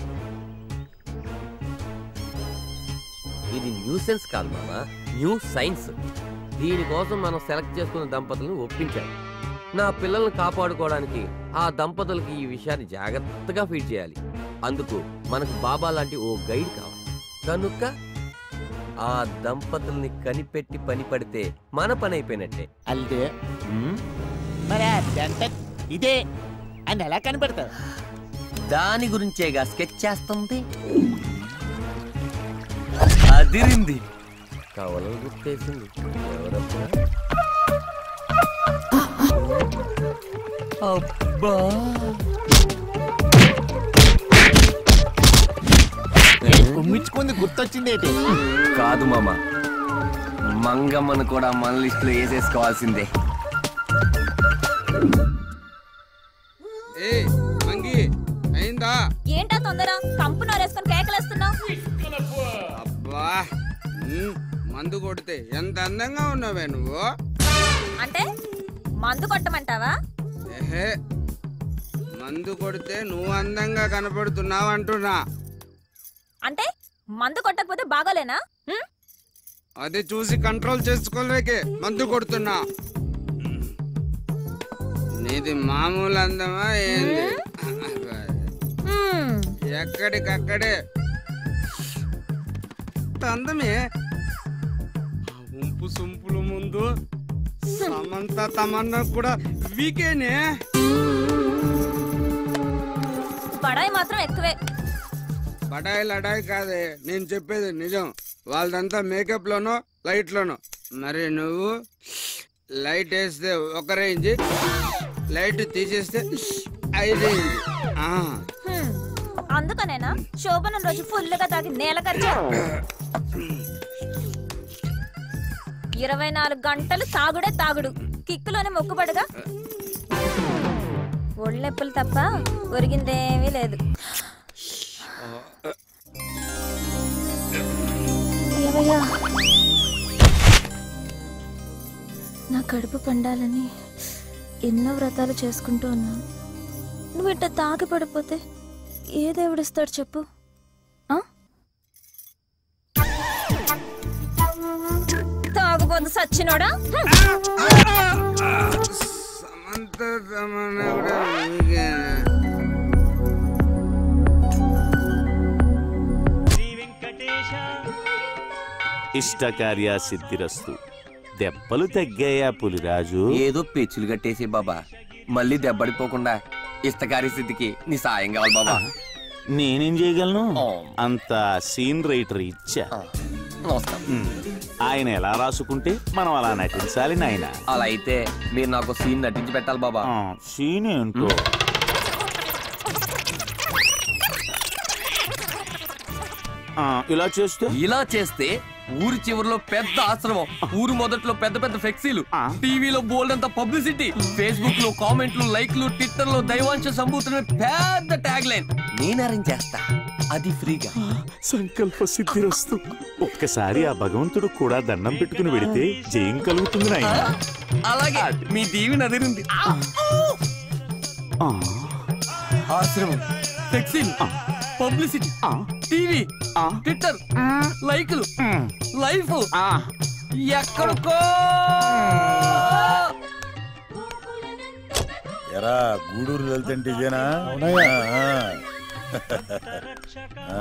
ఇది న్యూ సెన్స్ కాదు మామ న్యూ సైన్స్ దీనికోసం మనం సెలెక్ట్ చేసుకున్న దంపతులను ఒప్పించాలి నా పిల్లల్ని కాపాడుకోవడానికి ఆ దంపతులకి ఈ విషయాన్ని జాగ్రత్తగా ఫీడ్ చేయాలి అందుకు మనకు బాబా లాంటి ఓ గైడ్ కావాలి కనుక ఆ దంపతుల్ని కనిపెట్టి పని పడితే మన పని అయిపోయినట్టే అల్లుడు మరి ఆ జంట ఇదే అని ఎలా కనపడతావు దాని గురించేగా స్కెచ్ చేస్తుంది అదిరింది కవలలు గుర్తేసింది ఎవరబ్బా అబ్బా కుమ్మించుకుంది గుర్తొచ్చింది ఏంటి కాదు మామ మంగమ్మను కూడా మన లిస్టులో వేసేసుకోవాల్సిందే ఏ మంగి అయిందా ఏంటా తొందర కంపు నోరేసుకొని కేకలేస్తున్నావు అబ్బా ఉమ్, మందు కొడితే ఎంత అందంగా ఉన్నావే నువ్వు అంటే మందు కొట్టమంటావా ఏహే మందు కొడితే నువ్వు అందంగా కనపడుతున్నావు అంటున్నా అంటే మందు కొట్టకపోతే బాగోలేనా హ్మ్? అది చూసి కంట్రోల్ చేసుకోలేకే మందు కొడుతున్నా నీది మామూలు అందమా ఏంది హ్మ్. ఎక్కడికక్కడే అందమే ఆ ఉంపు సొంపుల ముందు సమంత తమన్నా కూడా వీకేనే బడాయి మాత్రం ఎక్కువే బడాయి లడాయి కాదే నేను చెప్పేది నిజం వాళ్ళదంతా మేకప్ లోనో లైట్ లోనో మరి నువ్వు లైట్ వేస్తే ఒక రేంజ్ లైట్ తీసేస్తే ఐదు రేంజ్ ఆ. హ్మ్. అందుకనేనా శోభనం రోజు ఫుల్గా తాగి నేల కరిచా ఇరవై నాలుగు గంటలు తాగుడే తాగుడు కిక్కులోనే మొక్కుబడగా ఒళ్ళెప్పులు తప్ప ఒరిగిందేమీ లేదు ఏవయ్యా నా కడుపు పండాలని ఎన్నో వ్రతాలు చేసుకుంటూ ఉన్నాను నువ్వు ఇట్ట తాగి పడిపోతే ఏ దేవుడిస్తాడు చెప్పు ఆ? తాగుబోతు సచ్చినోడా సమంత తమన్నా కూడా వీకేనే ఇష్టకార్య సిద్ధిరస్తు దెబ్బలు తగ్గాయా పులిరాజు ఏదో పెచ్చులు కట్టేసి బాబా మళ్ళీ దెబ్బడిపోకుండా ఇష్టకారి స్థితికి నీ సాయం కావాలి బాబా నేనేం చేయగలను అంత సీన్ రైటర్ ఇచ్చా ఉమ్. ఆయన ఎలా రాసుకుంటే మనం అలా నటించాలి నాయన అలా అయితే మీరు నాకు సీన్ నటించి పెట్టాలి బాబా సీన్ ఏంటో ఆ, ఇలా చేస్తే ఇలా చేస్తే ఊరి చివరిలో పెద్ద ఆశ్రమం ఊరు మొదట్లో పెద్ద పెద్ద ఫ్లెక్సీలు టీవీలో బోల్డ్ అంత పబ్లిసిటీ ఫేస్బుక్ లో కామెంట్లు లైక్లు ట్విట్టర్ లో దైవాంశ సంభూతున్న పెద్ద ట్యాగ్ లైన్ నేను అరేంజ్ చేస్తా అది ఫ్రీగా సంకల్ప సిద్ధిరస్తు ఒక్కసారి ఆ భగవంతుడు కూడా దండం పెట్టుకుని వెడితే జయం కలుగుతుంది నాయన అలాగే మీ దీవి నదిరింది ఆశ్రమం ఫ్లెక్సీలు పబ్లిసిటీ టీవీ ట్విట్టర్ లైక్లు లైఫ్ ఎక్కడికో ఎరా గూడూరు వెళ్తుంటే ఇదేనా ఆ.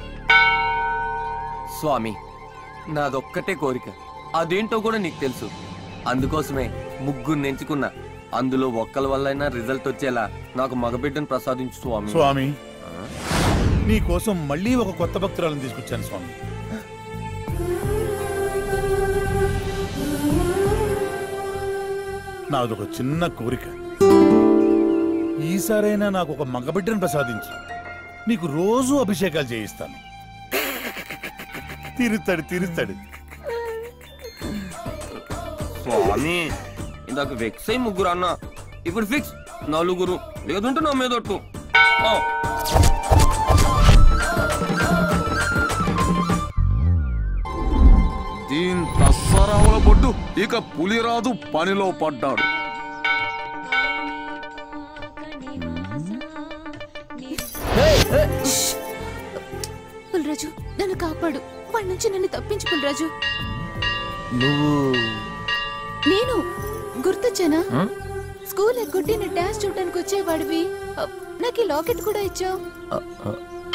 స్వామి నాదొక్కటే కోరిక అదేంటో కూడా నీకు తెలుసు అందుకోసమే ముగ్గురు ఎంచుకున్నా అందులో ఒక్కల వల్లైనా రిజల్ట్ వచ్చేలా నాకు మగబిడ్డను ప్రసాదించు స్వామి స్వామి నీ కోసం మళ్ళీ ఒక కొత్త భక్తురాలను తీసుకొచ్చాను స్వామి నాదొక చిన్న కోరిక ఈసారైనా నాకు ఒక మగబిడ్డను ప్రసాదించు నీకు రోజు అభిషేకాలు చేయిస్తాను తీరుతాడు తీరుతాడు స్వామి ఇందాక వెక్స్ అయి ముగ్గురు అన్న ఇప్పుడు ఫిక్స్ నలుగురు లేదంటే నా మీద ఒట్టు. ఆ. దీని దసరావుల బొడ్డు ఇక పులిరాదు పనిలో పడ్డాడు పుల్రాజు నన్ను కాపాడు వాడి నుంచి నన్ను తప్పించు పుల్రాజు నువ్వు నేను గుర్తొచ్చానా స్కూల్ ఎగ్గొట్టి నా డాన్స్ చూడడానికి వచ్చేవాడివి అ, నాకు ఈ లాకెట్ కూడా ఇచ్చావు ఆ, ఆ.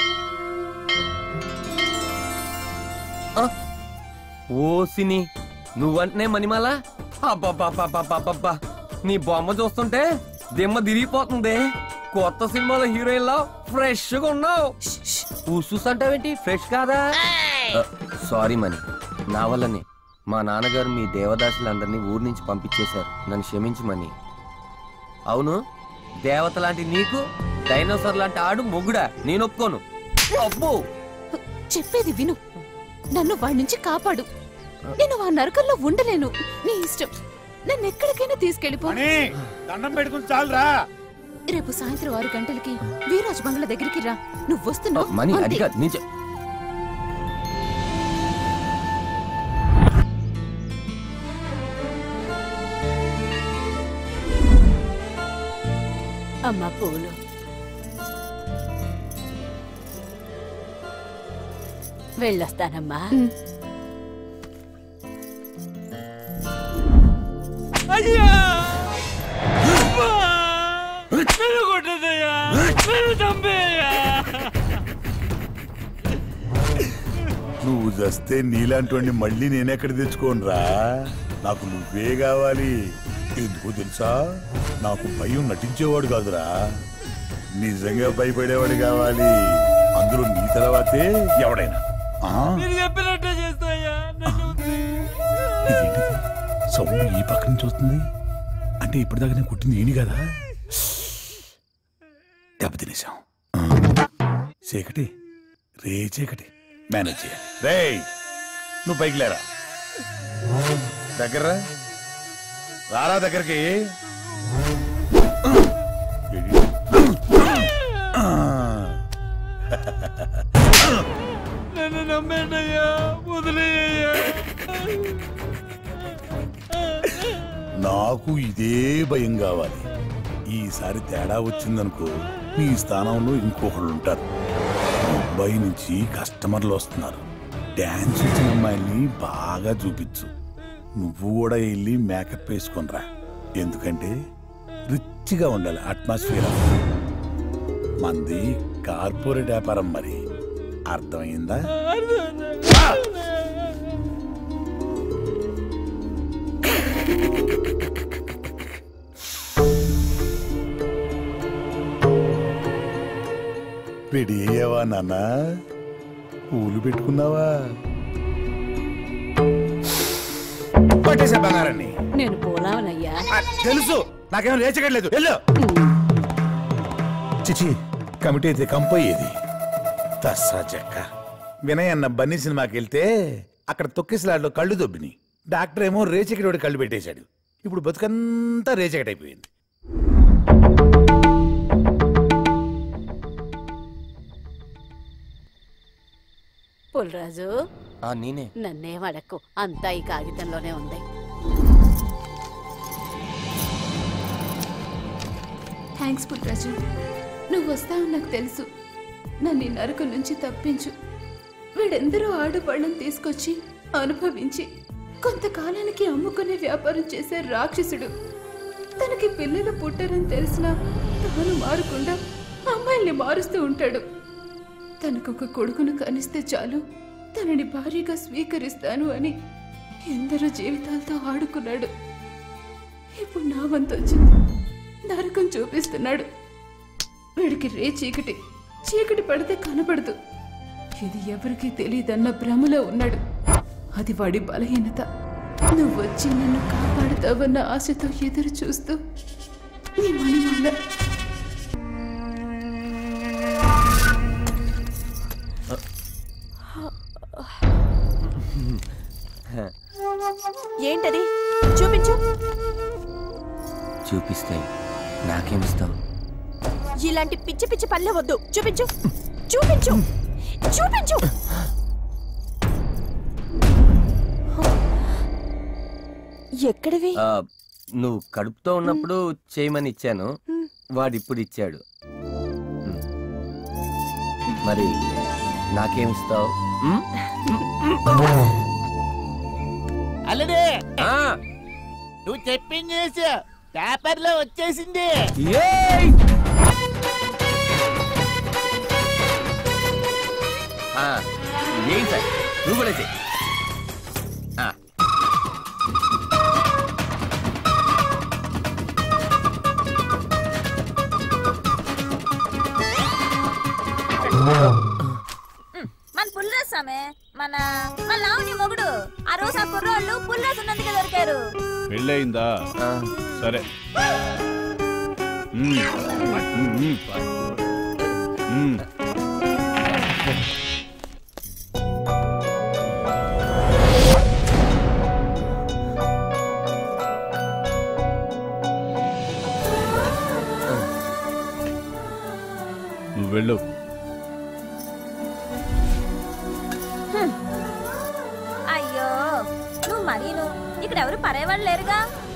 ఆ. ఓసిని నువ్వంటనే మణిమాల అబ్బబ్బబ్బబ్బబ్బబ్బా నీ బొమ్మ చూస్తుంటే దిమ్మ తిరిగిపోతుంది కొత్త సినిమాలో హీరోయిన్ లా ఫ్రెష్ గా ఉన్నావు ఊసూస్ అంటావేంటి ఫ్రెష్ కాదా సారీ మణి నా వల్లనే మా నాన్నగారు మీ దేవదాసులందరినీ ఊరి నుంచి పంపించేశారు నన్ను క్షమించమని అవును దేవత లాంటి నీకు డైనోసార్ లాంటి ఆడు మొగుడా నేను ఒప్పుకోను అబ్బో చెప్పేది విను నన్ను వాడి నుంచి కాపాడు నేను ఆ నరకంలో ఉండలేను నీ ఇష్టం నన్ను ఎక్కడికైనా తీసుకెళ్ళిపో దండం పెట్టుకుని చాలురా రేపు సాయంత్రం ఆరు గంటలకి వీరాజ్ బంగ్లా దగ్గరికి రా నువ్వు వస్తున్నావు మనీ అంతే. అది కాదు నేను చెప్- అమ్మ పూలు వెళ్ళొస్తానమ్మా అయ్యా నన్ను కొట్టదయ్యా నన్ను చంపేయ్యా నువ్వు చస్తే నీలాంటి మళ్ళీ నేనెక్కడ తెచ్చుకోనరా నాకు నువ్వే కావాలి ఎందుకో తెలుసా నాకు భయం నటించేవాడు కాదురా నిజంగా భయపడేవాడు కావాలి అందులో నీ తర్వాతే ఎవడైనా ఆ? మీరు చెప్పినట్టే చేస్తాయ్యా నన్ను ఇదేంటిది? సౌండ్ ఈ పక్క నుంచి వస్తుంది అంటే ఇప్పటిదాకా నేను కుట్టింది ఈని కదా దెబ్బ తినేసాం ఆ. చీకటి రే చీకటి మేనేజ్ చేయాలి రే నువ్వు పైకి లేరా దగ్గర రా. రారా దగ్గరికి నన్ను నమ్మేండయ్యా వదిలేయ్యా నాకు ఇదే భయం కావాలి ఈసారి తేడా వచ్చిందనుకో నీ స్థానంలో ఇంకొకళ్ళు ఉంటారు ముంబై నుంచి కస్టమర్లు వస్తున్నారు డాన్స్ వచ్చిన అమ్మాయిని బాగా చూపించు నువ్వు కూడా వెళ్ళి మేకప్ వేసుకొనిరా ఎందుకంటే రిచ్గా ఉండాలి అట్మాస్ఫియర్ మంది కార్పొరేట్ వ్యాపారం మరి అర్థమైందా రెడీ అయ్యావా నాన్న పూలు పెట్టుకున్నావా పట్టేసా బంగారాన్ని నేను పోలావనయ్యా ఆ, తెలుసు నాకేం రేచగట్లేదు వెళ్ళు చిచి కమిటీ అయితే కంపోయేది తస్సా చెక్క వినయ్ అన్న బన్నీ సినిమాకి వెళ్తే అక్కడ తొక్కిసలాట్లో కళ్ళు దొబ్బిని డాక్టర్ ఏమో రేచకటి కళ్ళు పెట్టేశాడు ఇప్పుడు బతుకంతా రేచకటి అయిపోయింది పుల్రాజు ఆ, నేనే నన్నేం అడక్కు అంతా ఈ కాగితంలోనే ఉంది థ్యాంక్స్ పుట్రాజు నువ్వు వస్తావని నాకు తెలుసు నన్ను ఈ నరకం నుంచి తప్పించు వీడెందరో ఆడవాళ్ళని తీసుకొచ్చి అనుభవించి కొంతకాలానికి అమ్ముకునే వ్యాపారం చేసే రాక్షసుడు తనకి పిల్లలు పుట్టారని తెలిసినా తాను మారకుండా అమ్మాయిల్ని మారుస్తూ ఉంటాడు తనకొక కొడుకును కనిస్తే చాలు తనని భారీగా స్వీకరిస్తాను అని ఎందరో జీవితాలతో ఆడుకున్నాడు ఇప్పుడు నా వంతు వచ్చింది నరకం చూపిస్తున్నాడు వీడికి రే చీకటి చీకటి పడితే కనబడదు ఇది ఎవరికీ తెలియదన్న భ్రమలో ఉన్నాడు అది వాడి బలహీనత నువ్వు వచ్చి నన్ను కాపాడుతావన్న ఆశతో ఎదురు చూస్తూ నీ మణిమాల ఏంటది చూపించు చూపిస్తాయి నాకేమిస్తావు ఇలాంటి పిచ్చి పిచ్చి పనులే వద్దు చూపించు చూపించు చూపించు ఎక్కడివి ఆ, నువ్వు కడుపుతో ఉన్నప్పుడు చేయమని ఇచ్చాను వాడు ఇప్పుడు ఇచ్చాడు ఉమ్. మరి నాకేమిస్తావు ఉమ్? అల్లుడే నువ్వు చెప్పింది చేసి పేపర్లో వచ్చేసింది ఆ, ఏం సార్ నువ్వు కూడా చెయ్యి ఆ. మన పుల్లరసామే మన మన లావణ్య మొగుడు ఆ రోజు ఆ కుర్రోళ్ళు పుల్లరస ఉన్నందుకే దొరికారు పెళ్ళయిందా సరే మ్మ్. మ్మ్, మ్మ్. మ్మ్. వెళ్ళు హ్మ్. అయ్యో నువ్వు మరీను ఇక్కడ ఎవరు పరేవాళ్ళు లేరుగా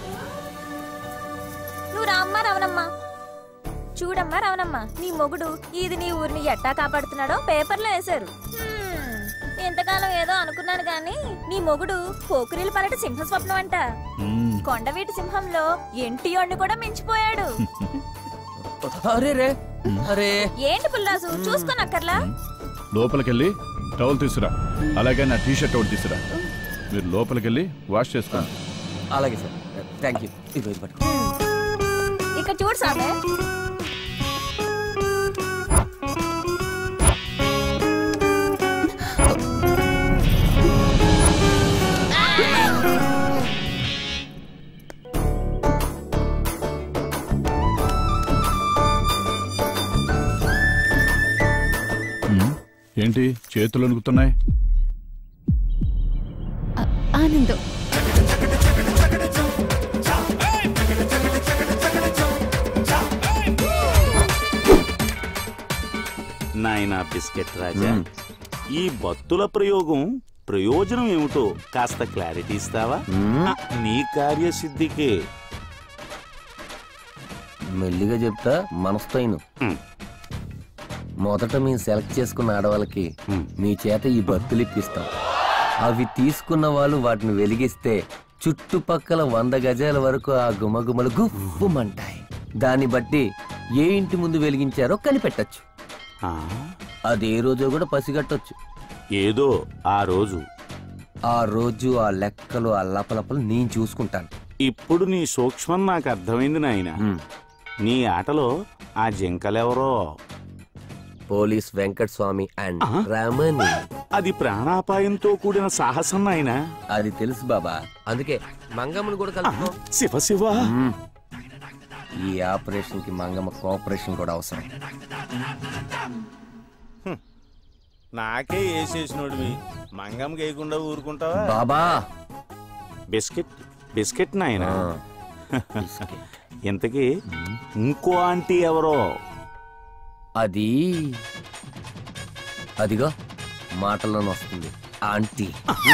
నువ్వు రామ్మా రవణమ్మా చూడమ్మా రవణమ్మ నీ మొగుడు ఇది నీ ఊరిని ఎట్టా కాపాడుతున్నాడో పేపర్లో వేశారు హ్మ్. ఇంతకాలం ఏదో అనుకున్నాను గాని నీ మొగుడు పోకురీలు పలట సింహ స్వప్నం అంట మ్మ్. కొండవీటి సింహంలో ఎంటియోడిని కూడా మించిపోయాడు అరే రే అరే ఏంటి పుల్లాసు చూసుకోనక్కర్లా లోపలికెళ్ళి టవల్ తీసురా అలాగే నా టీ షర్ట్ ఒకటి తీసురా మీరు లోపలికెళ్ళి వాష్ చేసుకోండి అలాగే సార్ థ్యాంక్ యూ ఇది ఇది పట్టుకో ఇక్కడ చూడు సామే మ్మ్. ఏంటి చేతులు వణుకుతున్నాయి ఆనందం నాయనా బిస్కెట్ రాజా ఈ బత్తుల ప్రయోగం ప్రయోజనం ఏమిటో కాస్త క్లారిటీ ఇస్తావా ఆ, నీ కార్యసిద్ధికే మెల్లిగా చెప్తా మనసుతో అయిను మొదట మేము సెలెక్ట్ చేసుకున్న ఆడవాళ్ళకి మీ చేత ఈ బత్తులు ఇప్పిస్తాం అవి తీసుకున్న వాళ్ళు వాటిని వెలిగిస్తే చుట్టుపక్కల వంద గజాల వరకు ఆ గుమగుమలు గువ్వుమంటాయి దాన్ని బట్టి ఏ ఇంటి ముందు వెలిగించారో కనిపెట్టచ్చు అది ఏ రోజో కూడా పసిగట్టొచ్చు ఏదో ఆ రోజు ఆ రోజు ఆ లెక్కలు ఆ లపలపలు నేను చూసుకుంటాను ఇప్పుడు నీ సూక్ష్మం నాకు అర్థమైంది నాయన నీ ఆటలో ఆ జింకలెవరో పోలీస్ వెంకట స్వామి అండ్ రమణి అది ప్రాణాపాయంతో కూడిన సాహసం నాయన అది తెలుసు బాబా అందుకే మంగమ్మని కూడా కలుపుకో శివ శివ మ్మ్. ఈ ఆపరేషన్ కి మంగమ్మ కోఆపరేషన్ కూడా అవసరం నాకే వేసేసినోడివి మంగం గేయకుండా ఊరుకుంటావా బాబా బిస్కెట్ బిస్కెట్ నాయన ఇంతకీ ఇంకో ఆంటీ ఎవరో అది అదిగో మాటల్లోనే వస్తుంది ఆంటీ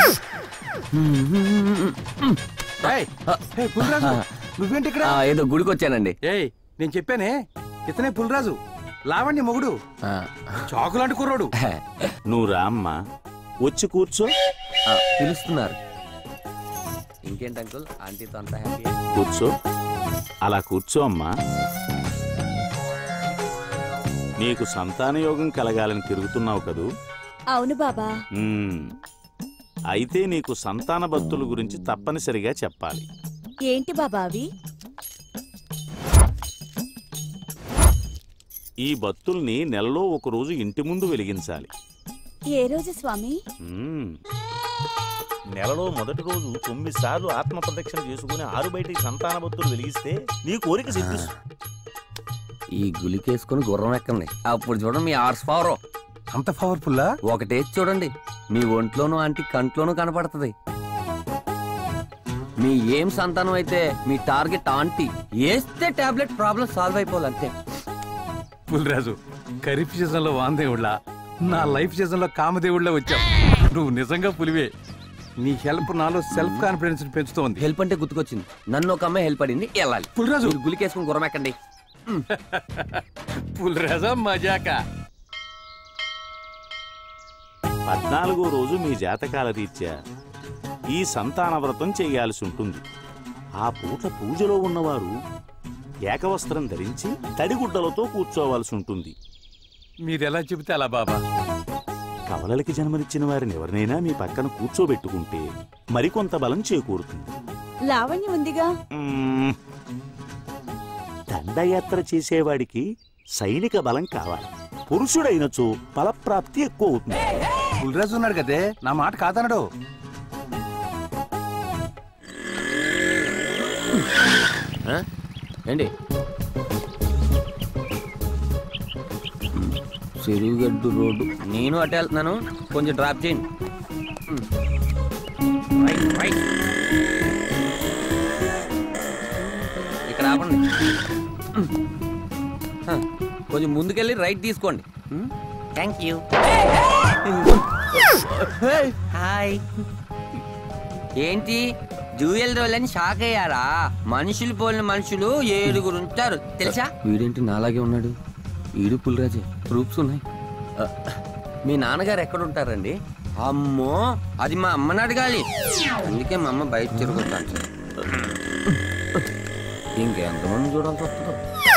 ఏయ్, ఏయ్, పులిరాజు, నువ్వేంటి ఇక్కడ ఆ, ఏదో గుడికి వచ్చానండి ఏయ్ నేను చెప్పానే ఇతనే పులిరాజు లావణ్య మొగుడు చాకులాంటి కుర్రోడు నువ్వు రామ్మా వచ్చి కూర్చో ఆ, పిలుస్తున్నారు ఇంకేంటి అంకుల్ ఆంటీతో అంతా హ్యాపీ కూర్చో అలా కూర్చో అమ్మా నీకు సంతాన యోగం కలగాలని తిరుగుతున్నావు కదూ అవును బాబా మ్మ్. అయితే నీకు సంతాన భక్తుల గురించి తప్పనిసరిగా చెప్పాలి ఏంటి బాబా అవి ఈ బత్తుల్ని నెలలో ఒక రోజు ఇంటి ముందు వెలిగించాలి ఏ రోజు స్వామి మ్మ్. నెలలో మొదటి రోజు తొమ్మిది సార్లు ఆత్మ ప్రదక్షిణ చేసుకుని ఆరు బయటికి సంతాన భక్తులు వెలిగిస్తే నీ కోరిక సిద్ధిస్తుంది ఈ గులికేసుకుని గుర్రం ఎక్కండి అప్పుడు చూడండి మీ ఆర్స్ పవర్ అంత పవర్ఫుల్లా ఒకటే చూడండి మీ ఒంట్లోనూ ఆంటీ కంట్లోనూ కనపడుతుంది మీ ఏం సంతానం అయితే మీ టార్గెట్ ఆంటీ వేస్తే టాబ్లెట్ ప్రాబ్లం సాల్వ్ అయిపోవాలంతే పులిరాజు ఖరీఫ్ సీజన్ లో వాందేవుళ్ళ నా లైఫ్ సీజన్ లో కామదేవుళ్ళ వచ్చావు నువ్వు నిజంగా పులివే నీ హెల్ప్ నాలో సెల్ఫ్ కాన్ఫిడెన్స్ పెంచుతోంది హెల్ప్ అంటే గుర్తుకొచ్చింది నన్ను ఒక అమ్మాయి హెల్ప్ అడింది వెళ్ళాలి పులిరాజు మీరు గులికేసుకుని గుర్రం ఎక్కండి పులిరాజా మజాక పద్నాలుగో రోజు మీ జాతకాల రీత్యా ఈ సంతాన వ్రతం చేయాల్సి ఉంటుంది ఆ పూట పూజలో ఉన్నవారు ఏకవస్త్రం ధరించి తడిగుడ్డలతో కూర్చోవాల్సి ఉంటుంది మీరెలా చెబితే అలా బాబా కవలలకి జన్మనిచ్చిన వారిని ఎవరినైనా మీ పక్కన కూర్చోబెట్టుకుంటే మరికొంత బలం చేకూరుతుంది లావణ్య ఉందిగా మ్మ్. దండయాత్ర చేసేవాడికి సైనిక బలం కావాలి పురుషుడైనచో బలప్రాప్తి ఎక్కువ అవుతుంది పులిరాజు ఉన్నాడు కదే నా మాట కాదనడు ఆ? ఏంటి చెరువుగడ్డు రోడ్డు నేను అటే వెళ్తున్నాను కొంచెం డ్రాప్ చేయండి రైట్, రైట్. ఇక్కడ ఆపండి ఆ, కొంచెం ముందుకెళ్ళి రైట్ తీసుకోండి థ్యాంక్ యూ హాయ్ ఏంటి డ్యూయల్ రోల్ అని షాక్ అయ్యారా మనుషులు పోలిన మనుషులు ఏడుగురు ఉంటారు తెలుసా వీడేంటి నాలాగే ఉన్నాడు వీడు పుల్రాజే ప్రూఫ్స్ ఉన్నాయి ఆ, మీ నాన్నగారు ఎక్కడ ఉంటారండి అమ్మో అది మా అమ్మని అడగాలి అందుకే మా అమ్మ బయట తిరుగుతాను ఇంకెంతమంది చూడాల్సి వస్తుందో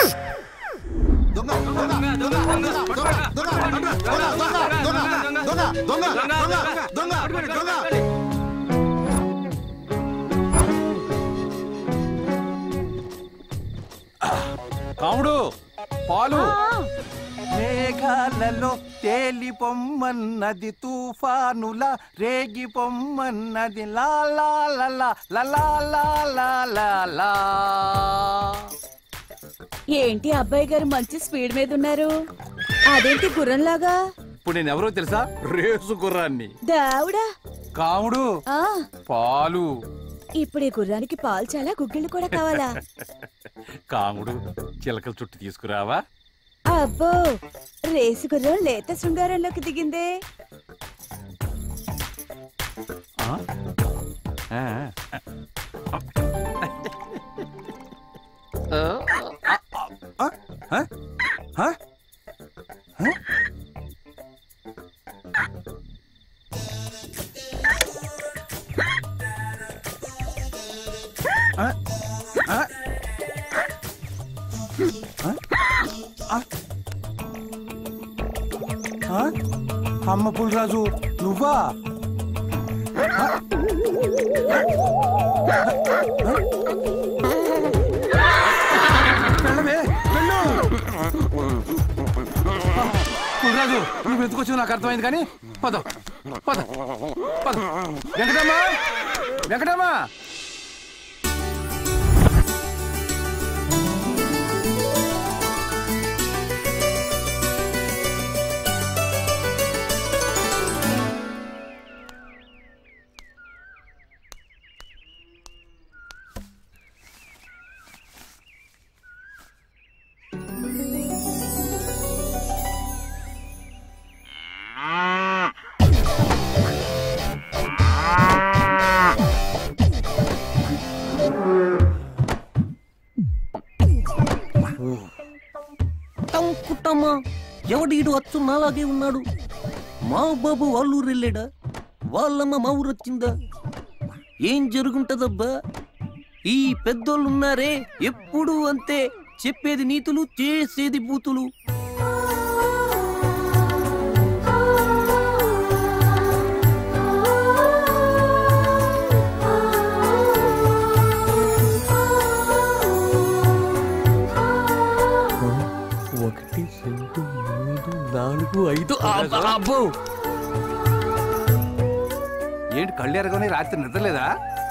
కాముడు పాలు మేఘాలలో తేలి పొమ్మన్నది తుఫానుల రేగి పొమ్మన్నది లా లా లా లా లా లా లా లా లా లా. ఏంటి అబ్బాయి గారు మంచి స్పీడ్ మీద ఉన్నారు అదేంటి గుర్రంలాగా ఇప్పుడు నేను ఎవరో తెలుసా రేసు గుర్రాన్ని దావుడా కాముడు ఆ పాలు ఇప్పుడు ఈ గుర్రానికి పాలు చాలా గుగ్గిళ్ళు కూడా కావాలా కాముడు చిలకల చుట్టూ తీసుకురావా అబ్బో రేసు గుర్రం లేత శృంగారంలోకి దిగిందే ఆ? ఆ. ఆ? ఆ? ఆ? ఆ? ఆ? ఆ? ఆ? ఆ? అమ్మ పుల్రాజు నువ్వా ఆ? వెళ్ళవే వెళ్ళు పుల్రాజు నువ్వు ఎందుకు వచ్చావు నాకు అర్థమైంది కానీ పద పద పద వెంకటమ్మా వెంకటమ్మా కుట్టమ్మా ఎవడీడు వచ్చు నాలాగే ఉన్నాడు మా బాబు వాళ్ళూరు వెళ్ళాడా వాళ్ళమ్మ మా ఊరు వచ్చిందా ఏం జరుగుంటదబ్బా ఈ పెద్దోళ్ళు ఉన్నారే ఎప్పుడు అంతే చెప్పేది నీతులు చేసేది బూతులు ఒకటి రెండు మూడు నాలుగు ఐదు అబ్బో ఏంటి కళ్ళు ఎరగని రాత్రి నిద్రలేదా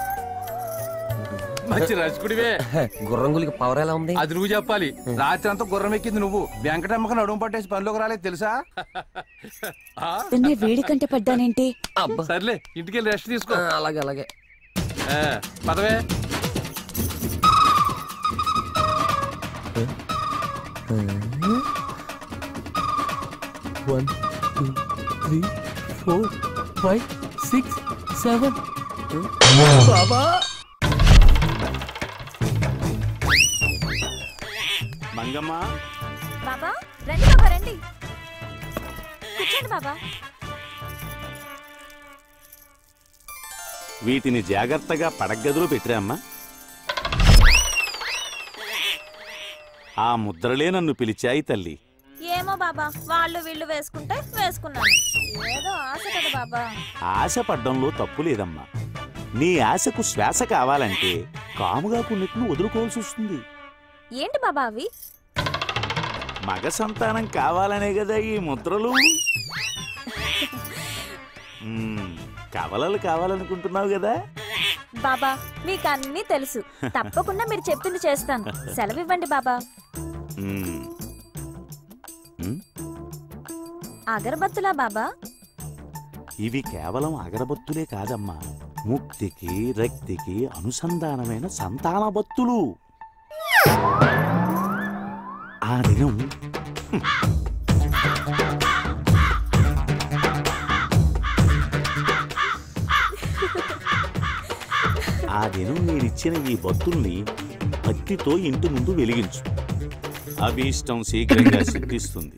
మంచి రసికుడివే గుర్రంగులకి పవర్ ఎలా ఉంది అది నువ్వు చెప్పాలి రాత్రి అంతా గుర్రం ఎక్కింది నువ్వు వెంకటమ్మకి నడుము పట్టేసి పనిలోకి రాలేదు తెలుసా ఆ? నిన్నే వేడి కంటే పడ్డానేంటి సర్లే ఇంటికి వెళ్ళి రెస్ట్ తీసుకో అలాగే అలాగే ఆ, పదవే one two three four five six seven బాబా మంగమ్మ బాబా రండి బాబా రండి కూర్చోండి బాబా వీటిని జాగ్రత్తగా పడగదిలో పెట్టిరామ్మా ఆ ముద్రలే నన్ను పిలిచాయి తల్లి ఏమో బాబా వాళ్ళు వీళ్ళు వేసుకుంటే వేసుకున్నాను ఏదో ఆశ కదా బాబా ఆశ పడ్డంలో తప్పు లేదమ్మా నీ ఆశకు శ్వాస కావాలంటే కాముగా కొన్నిటిని వదులుకోవాల్సి వస్తుంది ఏంటి బాబా అవి మగ సంతానం కావాలనే కదా ఈ ముద్రలు మ్మ్, కవలలు కావాలనుకుంటున్నావు కదా బాబా మీకు అన్నీ తెలుసు తప్పకుండా మీరు చెప్పింది చేస్తాను సెలవు ఇవ్వండి బాబా మ్మ్. మ్మ్? అగరబత్తులా బాబా ఇవి కేవలం అగరబత్తులే కాదమ్మా ముక్తికి రక్తికి అనుసంధానమైన సంతాన బత్తులు ఆ దినం హ్మ్. ఆ దినం నేనిచ్చిన ఈ బత్తుల్ని భక్తితో ఇంటి ముందు వెలిగించు అభీష్టం శీఘ్రంగా సిద్ధిస్తుంది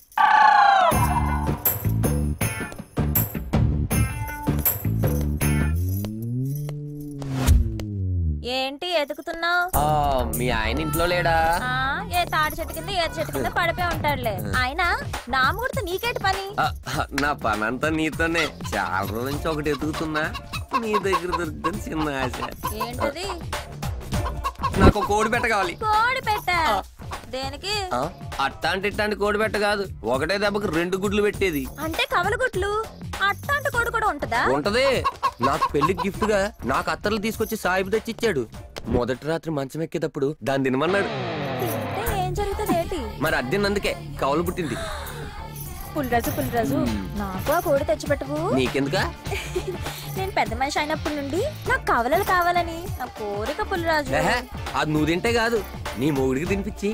ఏంటి ఎతుకుతున్నావు ఆ, మీ ఆయన ఇంట్లో లేడా ఏ తాడి చెట్టు కింద ఏ చెట్టు కింద పడిపోయి ఉంటాడులే ఆయన నా ముహూర్తం నీకేంటి పని ఆ, నా పనంతా నీతోనే చాలా రోజుల నుంచి ఒకటి ఎదుగుతున్నా నీ దగ్గర దొరుకుతుంది చిన్న ఆశ ఏంటది నాకు ఒక కోడి పెట్ట కావాలి కోడి పెట్ట దేనికి ఆ, అట్టాంటి ఇట్టాంటి కోడి పెట్ట కాదు ఒకటే దెబ్బకి రెండు గుడ్లు పెట్టేది అంటే కవల గుట్లు అట్టాంటి కోడి కూడా ఉంటదా ఉంటది నాకు పెళ్లికి గిఫ్ట్ గా నాకు అత్తర్లు తీసుకొచ్చి సాయిబు తెచ్చి ఇచ్చాడు మొదటి రాత్రి మంచం ఎక్కేటప్పుడు దాన్ని తినమన్నాడు అంటే ఏం జరుగుతుంది ఏంటి మరి అద్దెనందుకే కవలు పుట్టింది పులిరాజు పులిరాజు నాకు ఆ కోడి తెచ్చిపెట్టువు నీకెందుకా నేను పెద్ద మనిషి అయినప్పటి నుండి నాకు కవలలు కావాలని నా కోరిక పులిరాజు ఏహే, అది నువ్వు తింటే కాదు నీ మొగుడికి తినిపించి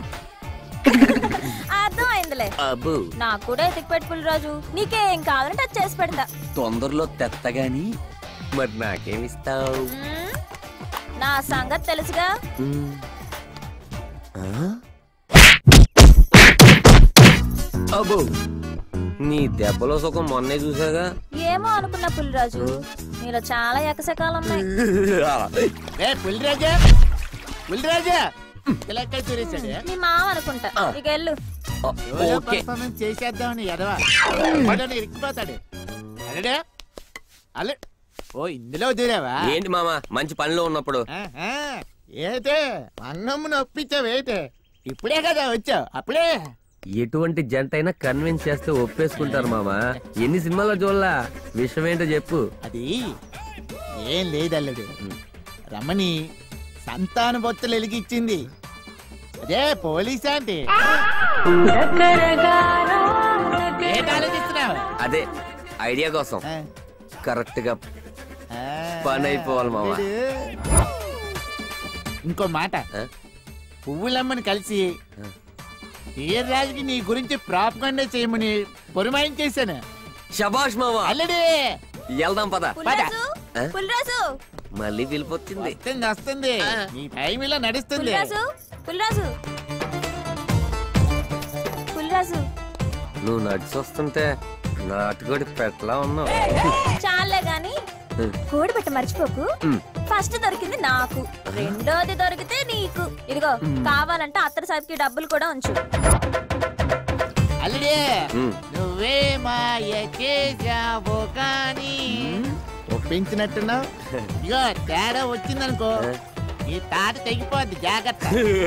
అర్థం అయిందిలే అబ్బు నాకు కూడా ఎతికి పెట్టు పులిరాజు నీకేం కావాలంటే అది చేసి పెడతా తొందరలో తెత్తగాని మరి నాకేమిస్తావు మ్మ్? నా సంగతి తెలుసుగా అబ్బో నీ దెబ్బలో సుఖం మొన్నే చూసాగా ఏమో అనుకున్న పులిరాజు నీలో చాలా ఎకసకాలు ఉన్నాయి రే పులిరాజా పులిరాజా ఇలా ఎక్కడ చూరేశాడు నీ మామ అనుకుంటా ఇక వెళ్ళు పర్ఫార్మెన్స్ చేసేద్దామని ఎదవా వాడని ఇరికిపోతాడు అలడే అల్ల ఓ ఇందులో దూరావా ఏంటి మామ మంచి పనిలో ఉన్నప్పుడు ఆహా, ఏటే అన్నమ్మును ఒప్పించావేటే ఇప్పుడే కదా వచ్చావు అప్పుడే ఎటువంటి జంట అయినా కన్విన్స్ చేస్తే ఒప్పేసుకుంటారు మామ ఎన్ని సినిమాలో చూడలా విషయం ఏంటో చెప్పు అది ఏం లేదల్లుడు రమణి సంతాన బొత్తులు వెలిగిచ్చింది అదే పోలీస్ అంటే ఏంటి ఆలోచిస్తున్నావు అదే ఐడియా కోసం కరెక్ట్ గా పని అయిపోవాలి మామ వీడు ఇంకో మాట పువ్వులమ్మని కలిసి రాజుకి నీ గురించి ప్రాపకండా చేయమని పురమాయించేశాను శబాష్ మామ అల్లడే వెళ్దాం పద పులిరాజు ఆ? పులిరాజు మళ్ళీ పిలిపొచ్చింది వస్తుంది వస్తుంది నీ టైం ఇలా నడుస్తుంది పులిరాజు పులిరాజు పులిరాజు నువ్వు నడిచి వస్తుంటే నాటుకోడి పెట్టలా ఉన్నావు చాలే గాని కోడి పెట్ట మర్చిపోకు ఉమ్. ఫస్ట్ దొరికింది నాకు రెండోది దొరికితే నీకు ఇదిగో కావాలంటే అత్తర సాహిబ్కి డబ్బులు కూడా ఉంచు అల్లుడే ఉమ్. నువ్వే మాయ చేసావో కానీ ఒప్పించినట్టున్నావు ఇగో తేడా వచ్చిందనుకో ఈ తాట తెగిపోద్ది జాగ్రత్త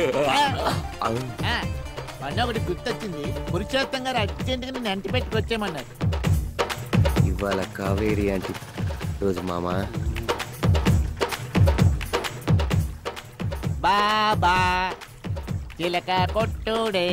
ఆ, మొన్న ఒకటి గుర్తొచ్చింది పురుషోత్తం గారు అర్జెంట్ గా నేను అంటి పెట్టుకొచ్చేయమన్నారు ఇవాళ కావేరి అంటే రోజు మామా బాబా చిలక కొట్టుడే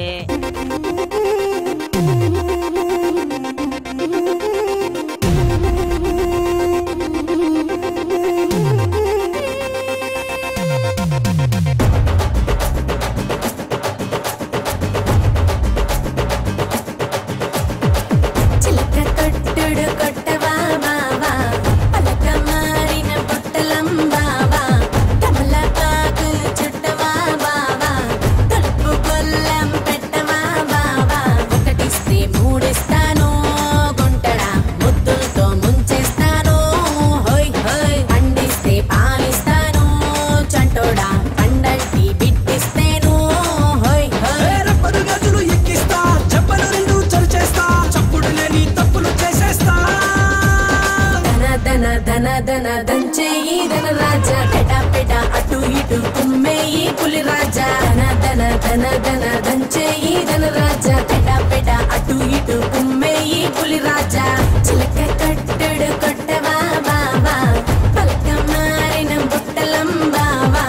చిలక కొట్టుడు కొట్టవా బావా పలక మారిన బుట్టలం బావా కమలపాకులు చుట్టవా బావా తలుపు గొల్లం పెట్టవా బావా ఒకటిస్తే మూడిస్తాను గుంటడా ముద్దులతో ముంచేస్తాను హోయ్ హోయ్ పండిస్తే పాలిస్తాను చంటోడా పండంటి బిడ్డిస్తేను హోయ్ హోయ్ రబ్బరు గజులు ఎక్కిస్తా చెప్పలు రెండు చరిచేస్తా చప్పుడు లేని తప్పులు చేసేస్తా ధన ధన ధన ధన దంచేయి ధన రాజా పెట పెట అటు ఇటు కుమ్మేయి పులి రాజా ధన ధన ధన ధన దంచేయి ధన రాజా పెట పెట అటు ఇటు కుమ్మేయి పులి రాజా చిలక కట్టుడు కొట్టవా బావా పలక మారిన బుట్టలం బావా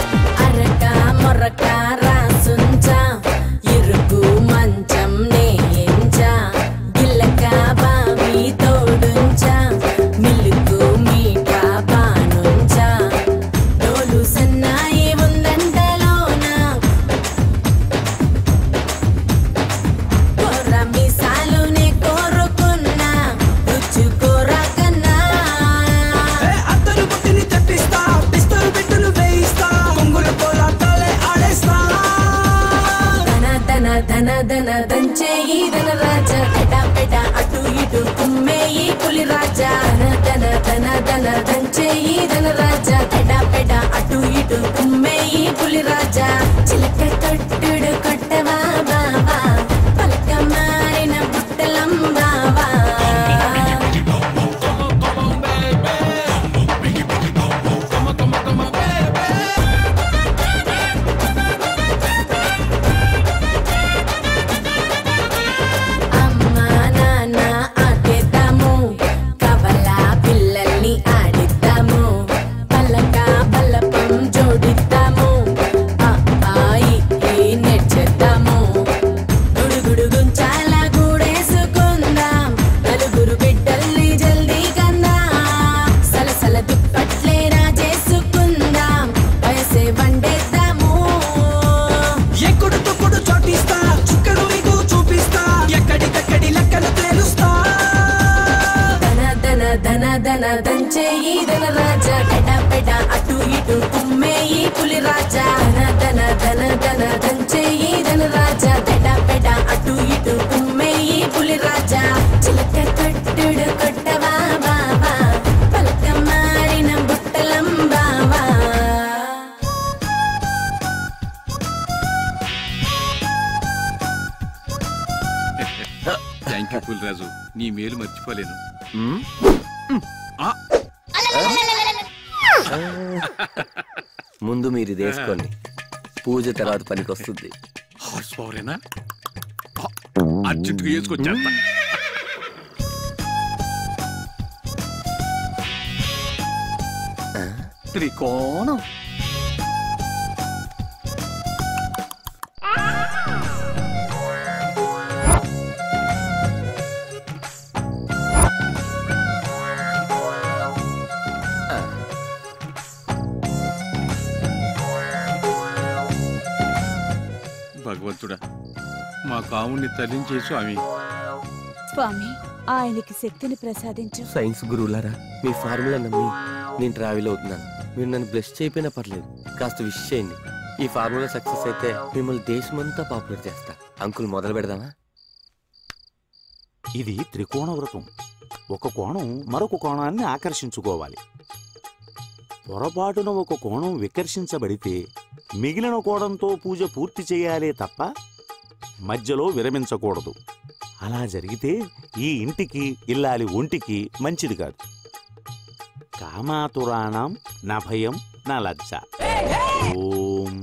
అరక మొరక రాసుంచా ఇరుకు మంచం నే ధన ధన దంచేయి ధన రాజా పెట పెట అటు ఇటు కుమ్మేయి పులి రాజా ధన ధన ధన ధన దంచేయి ధన రాజా పెట పెట అటు ఇటు కుమ్మేయి పులి రాజా చిలక కట్టుడు కొట్టవా బావా పలక మారిన బుట్టలం బావా అమ్మా నాన్న ఆటేద్దాము కవల పిల్లల్ని ఆడిద్దాము పల్లక పల్లపం జోడిద్దాము అబ్బాయి నేర్చేద్దాము గుడుగుడు గుంచాల గూడేసుకుందాం నలుగురు బిడ్డల్ని జల్దీ కందాం సలసల దుప్పట్లే రాజేసుకుందాం వయసే వండేద్దాము ఎక్కుడు తుక్కుడు చోటిస్తా చుక్కడు మీకు చూపిస్తా ఎక్కడికక్కడి లెక్కలు తేలుస్తా ధన ధన ధన ధన దంచేయి ధన రాజా పెట పెట అటు ఇటు కుమ్మేయి పులి రాజా ధన ధన ధన ధన దంచేయి ధన రాజా పెట పెట అటు ఇటు కుమ్మేయి పులి రాజా చిలక కట్టుడు కొట్టవా బావా పలక మారిన బుట్టలం బావా థ్యాంక్ యూ పుల్రాజు నీ మేలు మర్చిపోలేను ఆ, ముందు మీరు ఇది వేసుకోండి పూజ తర్వాత పనికి వస్తుంది హార్స్ పవరేనా అర్జెంటుగా వేసుకొచ్చేస్తా త్రికోణం భగవంతుడా మా కావుణ్ణి తల్లించే స్వామి స్వామి ఆయనకి శక్తిని ప్రసాదించు సైన్స్ గురువులారా మీ ఫార్ములా నమ్మి నేను ట్రావెల్ అవుతున్నాను మీరు నన్ను బ్లెస్ చేయకపోయినా పర్లేదు కాస్త విష్ చేయండి ఈ ఫార్ములా సక్సెస్ అయితే మిమ్మల్ని దేశమంతా పాపులర్ చేస్తా అంకుల్ మొదలు పెడదామా ఇది త్రికోణ వ్రతం ఒక కోణం మరొక కోణాన్ని ఆకర్షించుకోవాలి పొరపాటున ఒక కోణం వికర్షించబడితే మిగిలిన కోణంతో పూజ పూర్తి చేయాలే తప్ప మధ్యలో విరమించకూడదు అలా జరిగితే ఈ ఇంటికి ఇల్లాలి ఒంటికి మంచిది కాదు కామాతురాణం నా భయం నా లజ్జ ఓం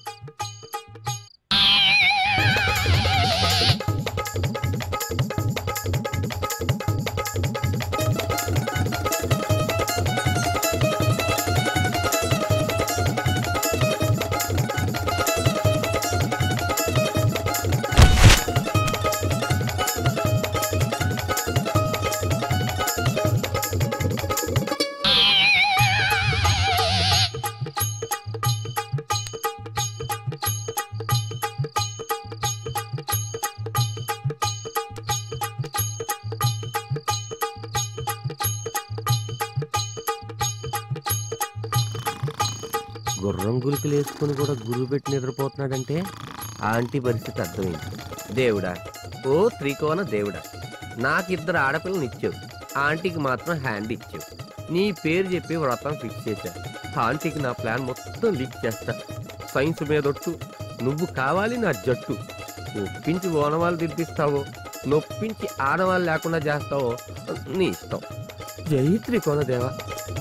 గుర్రం గులికలు వేసుకుని కూడా గురువు పెట్టి నిద్రపోతున్నాడంటే ఆంటీ పరిస్థితి అర్థమైంది దేవుడా ఓ త్రికోణ దేవుడా నాకు ఇద్దరు ఆడపిల్లని ఇచ్చావు ఆంటీకి మాత్రం హ్యాండ్ ఇచ్చావు నీ పేరు చెప్పి వ్రతం ఫిక్స్ చేశా ఆంటీకి నా ప్లాన్ మొత్తం లీక్ చేస్తా సైన్స్ మీదొట్టు నువ్వు కావాలి నా జట్టు ఒప్పించి ఓనవాళ్ళు దిద్దిస్తావో నొప్పించి ఆడవాళ్ళు లేకుండా చేస్తావో నీ ఇష్టం జై త్రికోణ దేవా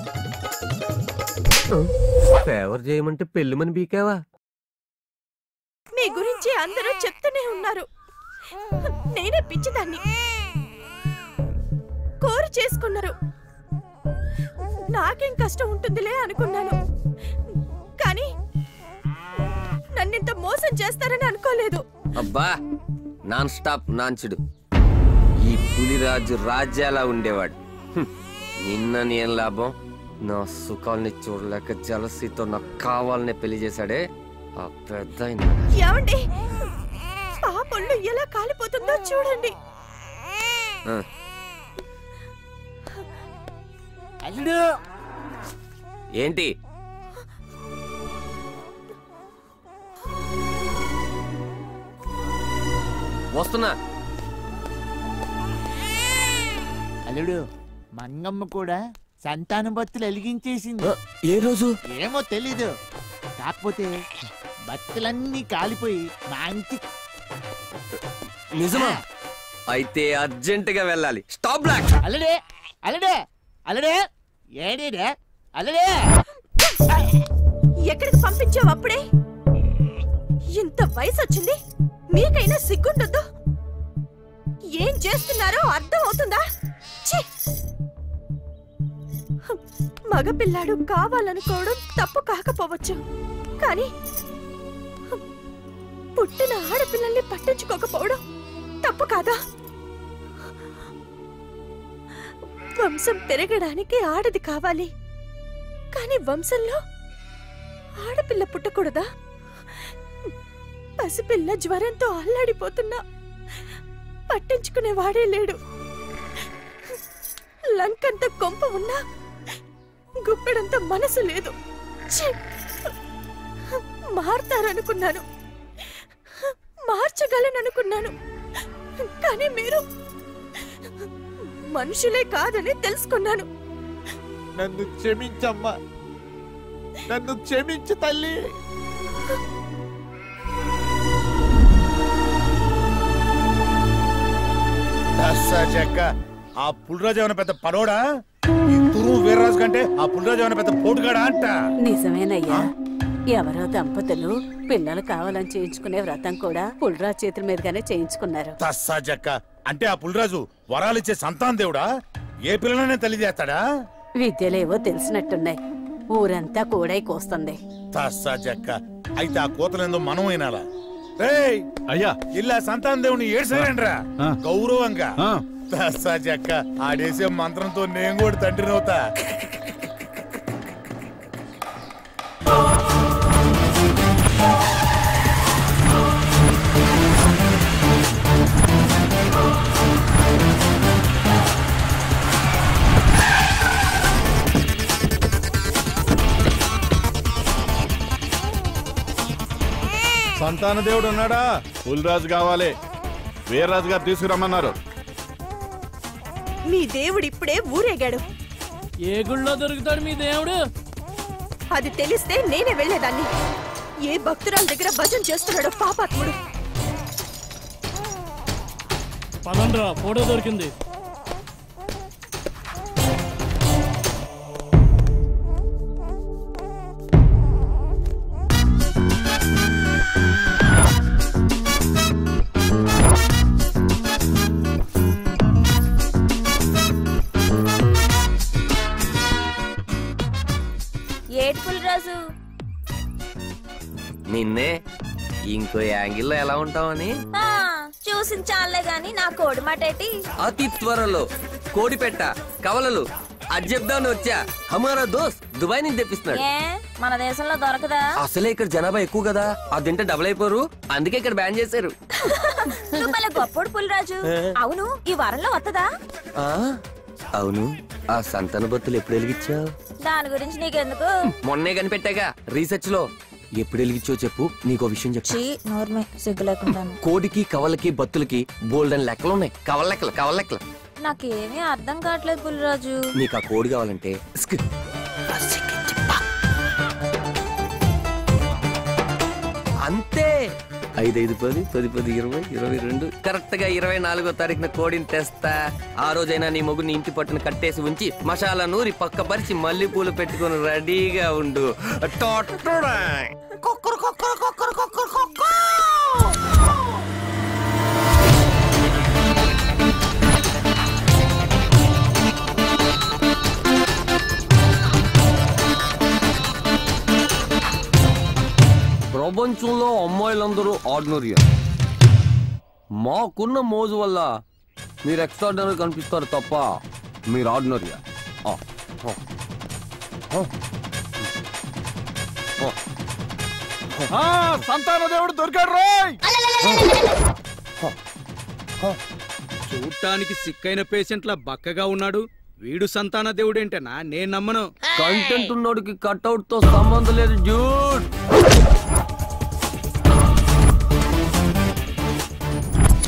ఫేవర్ చేయమంటే పెళ్ళిమని బీకావా మీ గురించి అందరూ చెప్తూనే ఉన్నారు నేనే పిచ్చిదాన్ని కోరి చేసుకున్నారు నాకేం కష్టం ఉంటుందిలే అనుకున్నాను కానీ నన్నింత మోసం చేస్తారని అనుకోలేదు అబ్బా నాన్ స్టాప్ నాంచుడు ఈ పులిరాజు రాజ్యాలా ఉండేవాడు హ్మ్. నిన్న నేను లాభం నా సుఖాల్ని చూడలేక జలసితో నాకు కావాలనే పెళ్లి చేశాడే ఆ పెద్ద ఆయన. ఏమండి పాపళ్ళు ఎలా కాలిపోతుందో చూడండి ఆ, అల్లుడు ఏంటి వస్తున్నా అల్లుడు మంగమ్మ కూడా సంతాన బత్తులు వెలిగించేసింది ఏ రోజు ఏమో తెలీదు కాకపోతే బత్తులన్నీ కాలిపోయి మంచి నిజమా అయితే అర్జెంట్ గా వెళ్ళాలి స్టాప్ బ్లాక్ అల్లుడే అల్లుడే అల్లుడే ఏడేడే అల్లుడే ఎక్కడికి పంపించావు అప్పుడే ఇంత వయసు వచ్చింది మీకైనా సిగ్గుండొద్దు ఏం చేస్తున్నారో అర్థం అవుతుందా ఛీ! మగపిల్లాడు కావాలనుకోవడం తప్పు కాకపోవచ్చు కానీ పుట్టిన ఆడపిల్లల్ని పట్టించుకోకపోవడం తప్పు కాదా వంశం పెరగడానికి ఆడది కావాలి కానీ వంశంలో ఆడపిల్ల పుట్టకూడదా పసిపిల్ల జ్వరంతో అల్లాడిపోతున్నా పట్టించుకునే వాడే లేడు లంకంత కొంప ఉన్నా గుప్పెడంత మనసు లేదు ఛీ! మారతారనుకున్నాను మార్చగలననుకున్నాను కానీ మీరు మనుషులే కాదని తెలుసుకున్నాను నన్ను క్షమించమ్మా నన్ను క్షమించు తల్లి దస్సా చెక్క ఆ పుల్రాజు ఏమైనా పెద్ద పడోడా ఈ తురుము వీర్రాజు కంటే ఆ పుల్రాజు ఏమైనా పెద్ద పోటుగాడా అంట నిజమేనయ్యా ఎవరో దంపతులు పిల్లలు కావాలని చేయించుకునే వ్రతం కూడా పుల్రా చేతుల మీదుగానే చేయించుకున్నారు తస్సా చెక్క అంటే ఆ పుల్రాజు వరాలిచ్చే సంతాన దేవుడా ఏ పిల్లలనే తల్లి చేస్తాడా విద్యలేవో తెలిసినట్టున్నాయి ఊరంతా కూడై కోస్తుంది తస్సా చెక్క అయితే ఆ కోతలేందో మనం వినాలా రేయ్ అయ్యా ఇలా సంతాన దేవుని ఏడ్చారండ్రా ఆ. గౌరవంగా ఆ. తస్సా చెక్క ఆడేసే మంత్రంతో నేను కూడా తండ్రినవుతా సంతాన దేవుడు ఉన్నాడా పులిరాజు కావాలి వీర్రాజు గారు తీసుకురమ్మన్నారు మీ దేవుడు ఇప్పుడే ఊరేగాడు ఏ గుళ్ళో దొరుకుతాడు మీ దేవుడు అది తెలిస్తే నేనే వెళ్ళేదాన్ని ఏ భక్తురాల దగ్గర భజన చేస్తున్నాడో పాపాత్ముడు పదండ్రా ఫోటో దొరికింది ఏడుపుల్ రాజు నిన్నే ఇంకో యాంగిల్లో ఎలా ఉంటావని ఆ, చూసిన చాలే గాని నా కోడి మాటేటి అతి త్వరలో కోడిపెట్ట కవలలు అది చెప్దామని వచ్చా హమారా దోస్త్ దుబాయ్ నుంచి తెప్పిస్తున్నాడు ఏ మన దేశంలో దొరకదా అసలే ఇక్కడ జనాభా ఎక్కువ కదా అది తింటే డబుల్ అయిపోరు అందుకే ఇక్కడ బ్యాన్ చేశారు నువ్వు భలే గొప్పోడు పులిరాజు అవును ఈ వారంలో వత్తదా ఆ అవును ఆ సంతాన బత్తులు ఎప్పుడు వెలిగించావు దాని గురించి నీకెందుకు మొన్నే కనిపెట్టాగా రీసెర్చ్ లో ఎప్పుడు వెలిగించో చెప్పు నీకో విషయం చెప్పు చీ నోర్మే సిగ్గు లేకుండాను కోడికి కవలకి బత్తులకి బోల్డెన్ లెక్కలు ఉన్నాయి కవల లెక్కలు కవల లెక్కలు నాకేమీ అర్థం కావట్లేదు పులిరాజు నీకు ఆ కోడి కావాలంటే స్క్. అంతే ఐదైదు పది పది పది ఇరవై ఇరవై రెండు కరెక్ట్ గా ఇరవై నాలుగో తారీఖున కోడిని తెస్తా ఆ రోజైనా నీ మొగ్గు నీ ఇంటి పట్టున కట్టేసి ఉంచి మసాలా నూరి పక్క పరిచి మల్లె పూలు పెట్టుకొని రెడీగా ఉండు టొట్టడా. ప్రపంచంలో అమ్మాయిలందరూ ఆర్డినరీ మాకున్న మోజు వల్ల మీరు ఎక్స్ట్రాడినరీ కనిపిస్తారు తప్ప మీరు ఆర్డినరీ ఆ, సంతాన దేవుడు దొరికాడు రోయ్ చూడటానికి సిక్కైన పేషెంట్ల బక్కగా ఉన్నాడు వీడు సంతాన దేవుడేంటనా నేను నమ్మను కంటెంట్ ఉన్నోడికి కట్అవుట్ తో సంబంధం లేదు జూడ్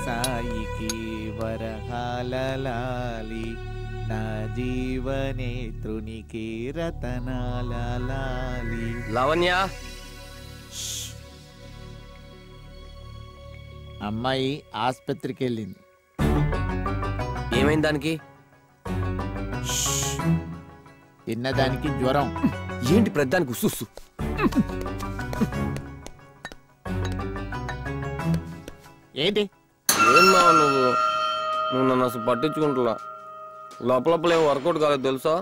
సాయికి వరహాలలాలి నా జీవనేత్రునికి రతనాలాలి లావణ్య అమ్మాయి ఆసుపత్రికి వెళ్ళింది ఏమైంది దానికి తిన్నదానికి జ్వరం ఏంటి ప్రతిదానికి ఉస్సు ఏంటి ఏం మావ నువ్వు నువ్వు నన్ను అసలు పట్టించుకుంటున్నా లోపల ఏం వర్కౌట్ కాలేదు తెలుసా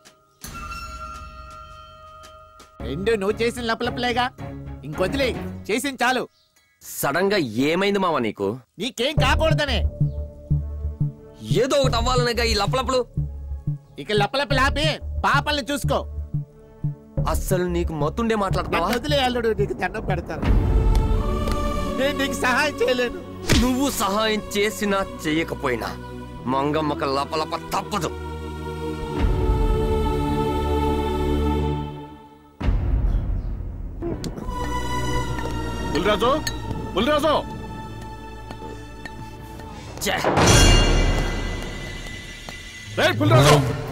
రెండు నువ్వు చేసిన లపలపలేగా ఇంకొదిలే చేసింది చాలు సడన్ గా ఏమైంది మావ నీకు నీకేం కాకూడదనే ఏదో ఒకటి అవ్వాలనేగా ఈ లపలపలు ఇక లపలపలాపి పాపల్ని చూసుకో అస్సలు నీకు మొత్తుండే మాట్లాడతావా వదిలే అల్లుడు నీకు దండం పెడతాను నేను నీకు సహాయం చేయలేను నువ్వు సహాయం చేసినా చేయకపోయినా మంగమ్మక లపలప తప్పదు పులిరాజు పులిరాజు రేయ్ పులిరాజు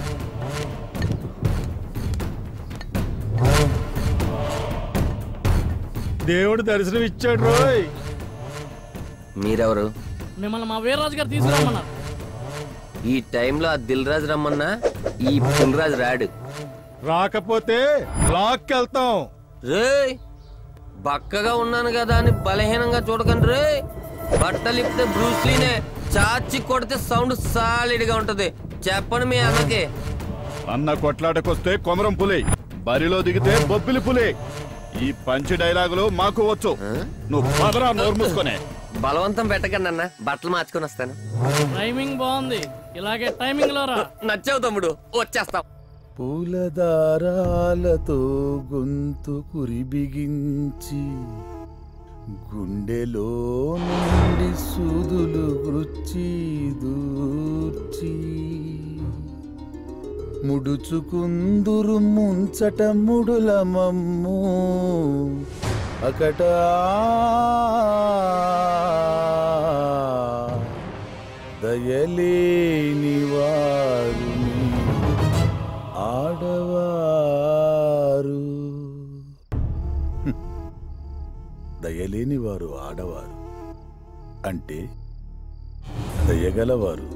దేవుడు దర్శనం ఇచ్చాడు రోయ్ మీరెవరు మిమ్మల్ని మా వీర్రాజు గారు తీసుకురమ్మన్నారు ఈ టైంలో ఆ దిల్ రాజు రమ్మన్నా ఈ పుల్రాజు రాడు రాకపోతే లాక్ వెళ్తాం రేయ్ బక్కగా ఉన్నాను కదా అని బలహీనంగా చూడకండి రే బట్టలు ఇప్పితే బ్రూస్లీనే చాచి కొడితే సౌండ్ సాలిడ్ గా ఉంటది చెప్పండి మీ అన్నకి అన్న కొట్లాటకొస్తే కొమరం పులి బరిలో దిగితే బొబ్బిలి పులి ఈ పంచి డైలాగులు మాకు వచ్చు నువ్వు పదరా నోరు మూసుకొనే బలవంతం పెట్టకండి అన్న బట్టలు మార్చుకొని వస్తాను టైమింగ్ బాగుంది ఇలాగే టైమింగ్ లో రా నచ్చావు తమ్ముడు వచ్చేస్తాం పూలదారాలతో గొంతు కురి బిగించి గుండెలో నుండి సూదులు గుచ్చి దూర్చి ముడుచుకుందురు ముంచట ముడుల మమ్ము అకట దయలేని వారు ఆడవారు హ్మ్. దయలేని వారు ఆడవారు అంటే దయగలవారు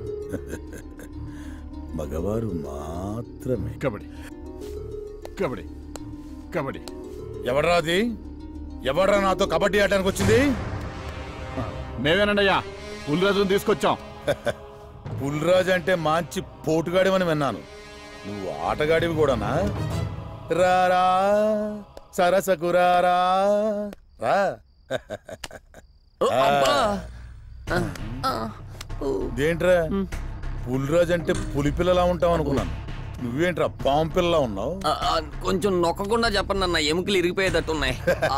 మగవారు మాత్రమే కబడ్డీ కబడ్డీ కబడ్డీ ఎవడ్రా అది ఎవడ్రా నాతో కబడ్డీ ఆడడానికి వచ్చింది మేమేనండి అయ్యా పులిరాజుని తీసుకొచ్చాం పుల్రాజ్ అంటే మంచి పోటుగాడివని విన్నాను నువ్వు ఆటగాడివి కూడానా రారా సరసకు రారా రా దేంట్రా పులిరాజ్ అంటే పులి పిల్లలా ఉంటావు అనుకున్నాను నువ్వేంట్రా పాము పిల్లలా ఉన్నావు ఆ, ఆ, కొంచెం నొక్కకుండా చెప్పండి అన్న ఎముకలు ఇరిగిపోయేటట్టు ఉన్నాయి ఆ,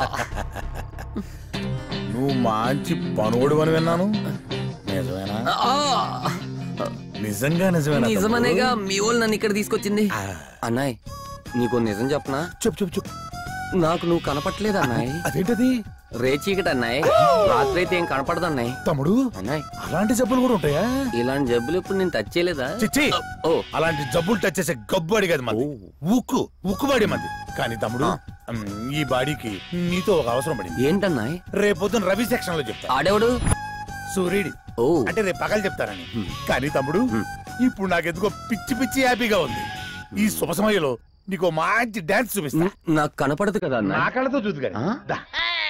నువ్వు మంచి పనుగోడు అని విన్నాను నిజమేనా ఆ, నిజంగా నిజమేనా నిజమనేగా మీ వాళ్ళు నన్ను ఇక్కడ తీసుకొచ్చింది అన్నాయ్ నీకు నిజం చెప్పనా చెప్పు చెప్పు చెప్పు నాకు నువ్వు కనపట్లేదు అన్నాయ్ అదేంటది రేచీకటి అన్నాయ్ రాత్రి అయితే ఏం కనపడదు అన్నాయ్ తమ్ముడు అన్నాయ్ అలాంటి జబ్బులు కూడా ఉంటాయా ఇలాంటి జబ్బులు ఇప్పుడు నేను టచ్ చేయలేదా చిచ్చి ఓ అలాంటి జబ్బులు టచ్ చేసే గబ్బు అడిగేది మంది ఉక్కు ఉక్కు బాడీ మంది కానీ తమ్ముడు మ్, ఈ బాడీకి నీతో ఒక అవసరం పడింది ఏంటన్నాయ్ రేపొద్దున రవి సెక్షన్ లో చెప్తా ఆడేవాడు సూర్యుడి ఓ అంటే రేపు పగలు చెప్తారని కానీ తమ్ముడు ఇప్పుడు నాకెందుకో పిచ్చి పిచ్చి హ్యాపీగా ఉంది ఈ శుభ సమయంలో నీకు మంచి డాన్స్ చూపిస్తా నాకు కనపడదు కదా అన్న నా కళ్ళతో చూదు కానీ దా.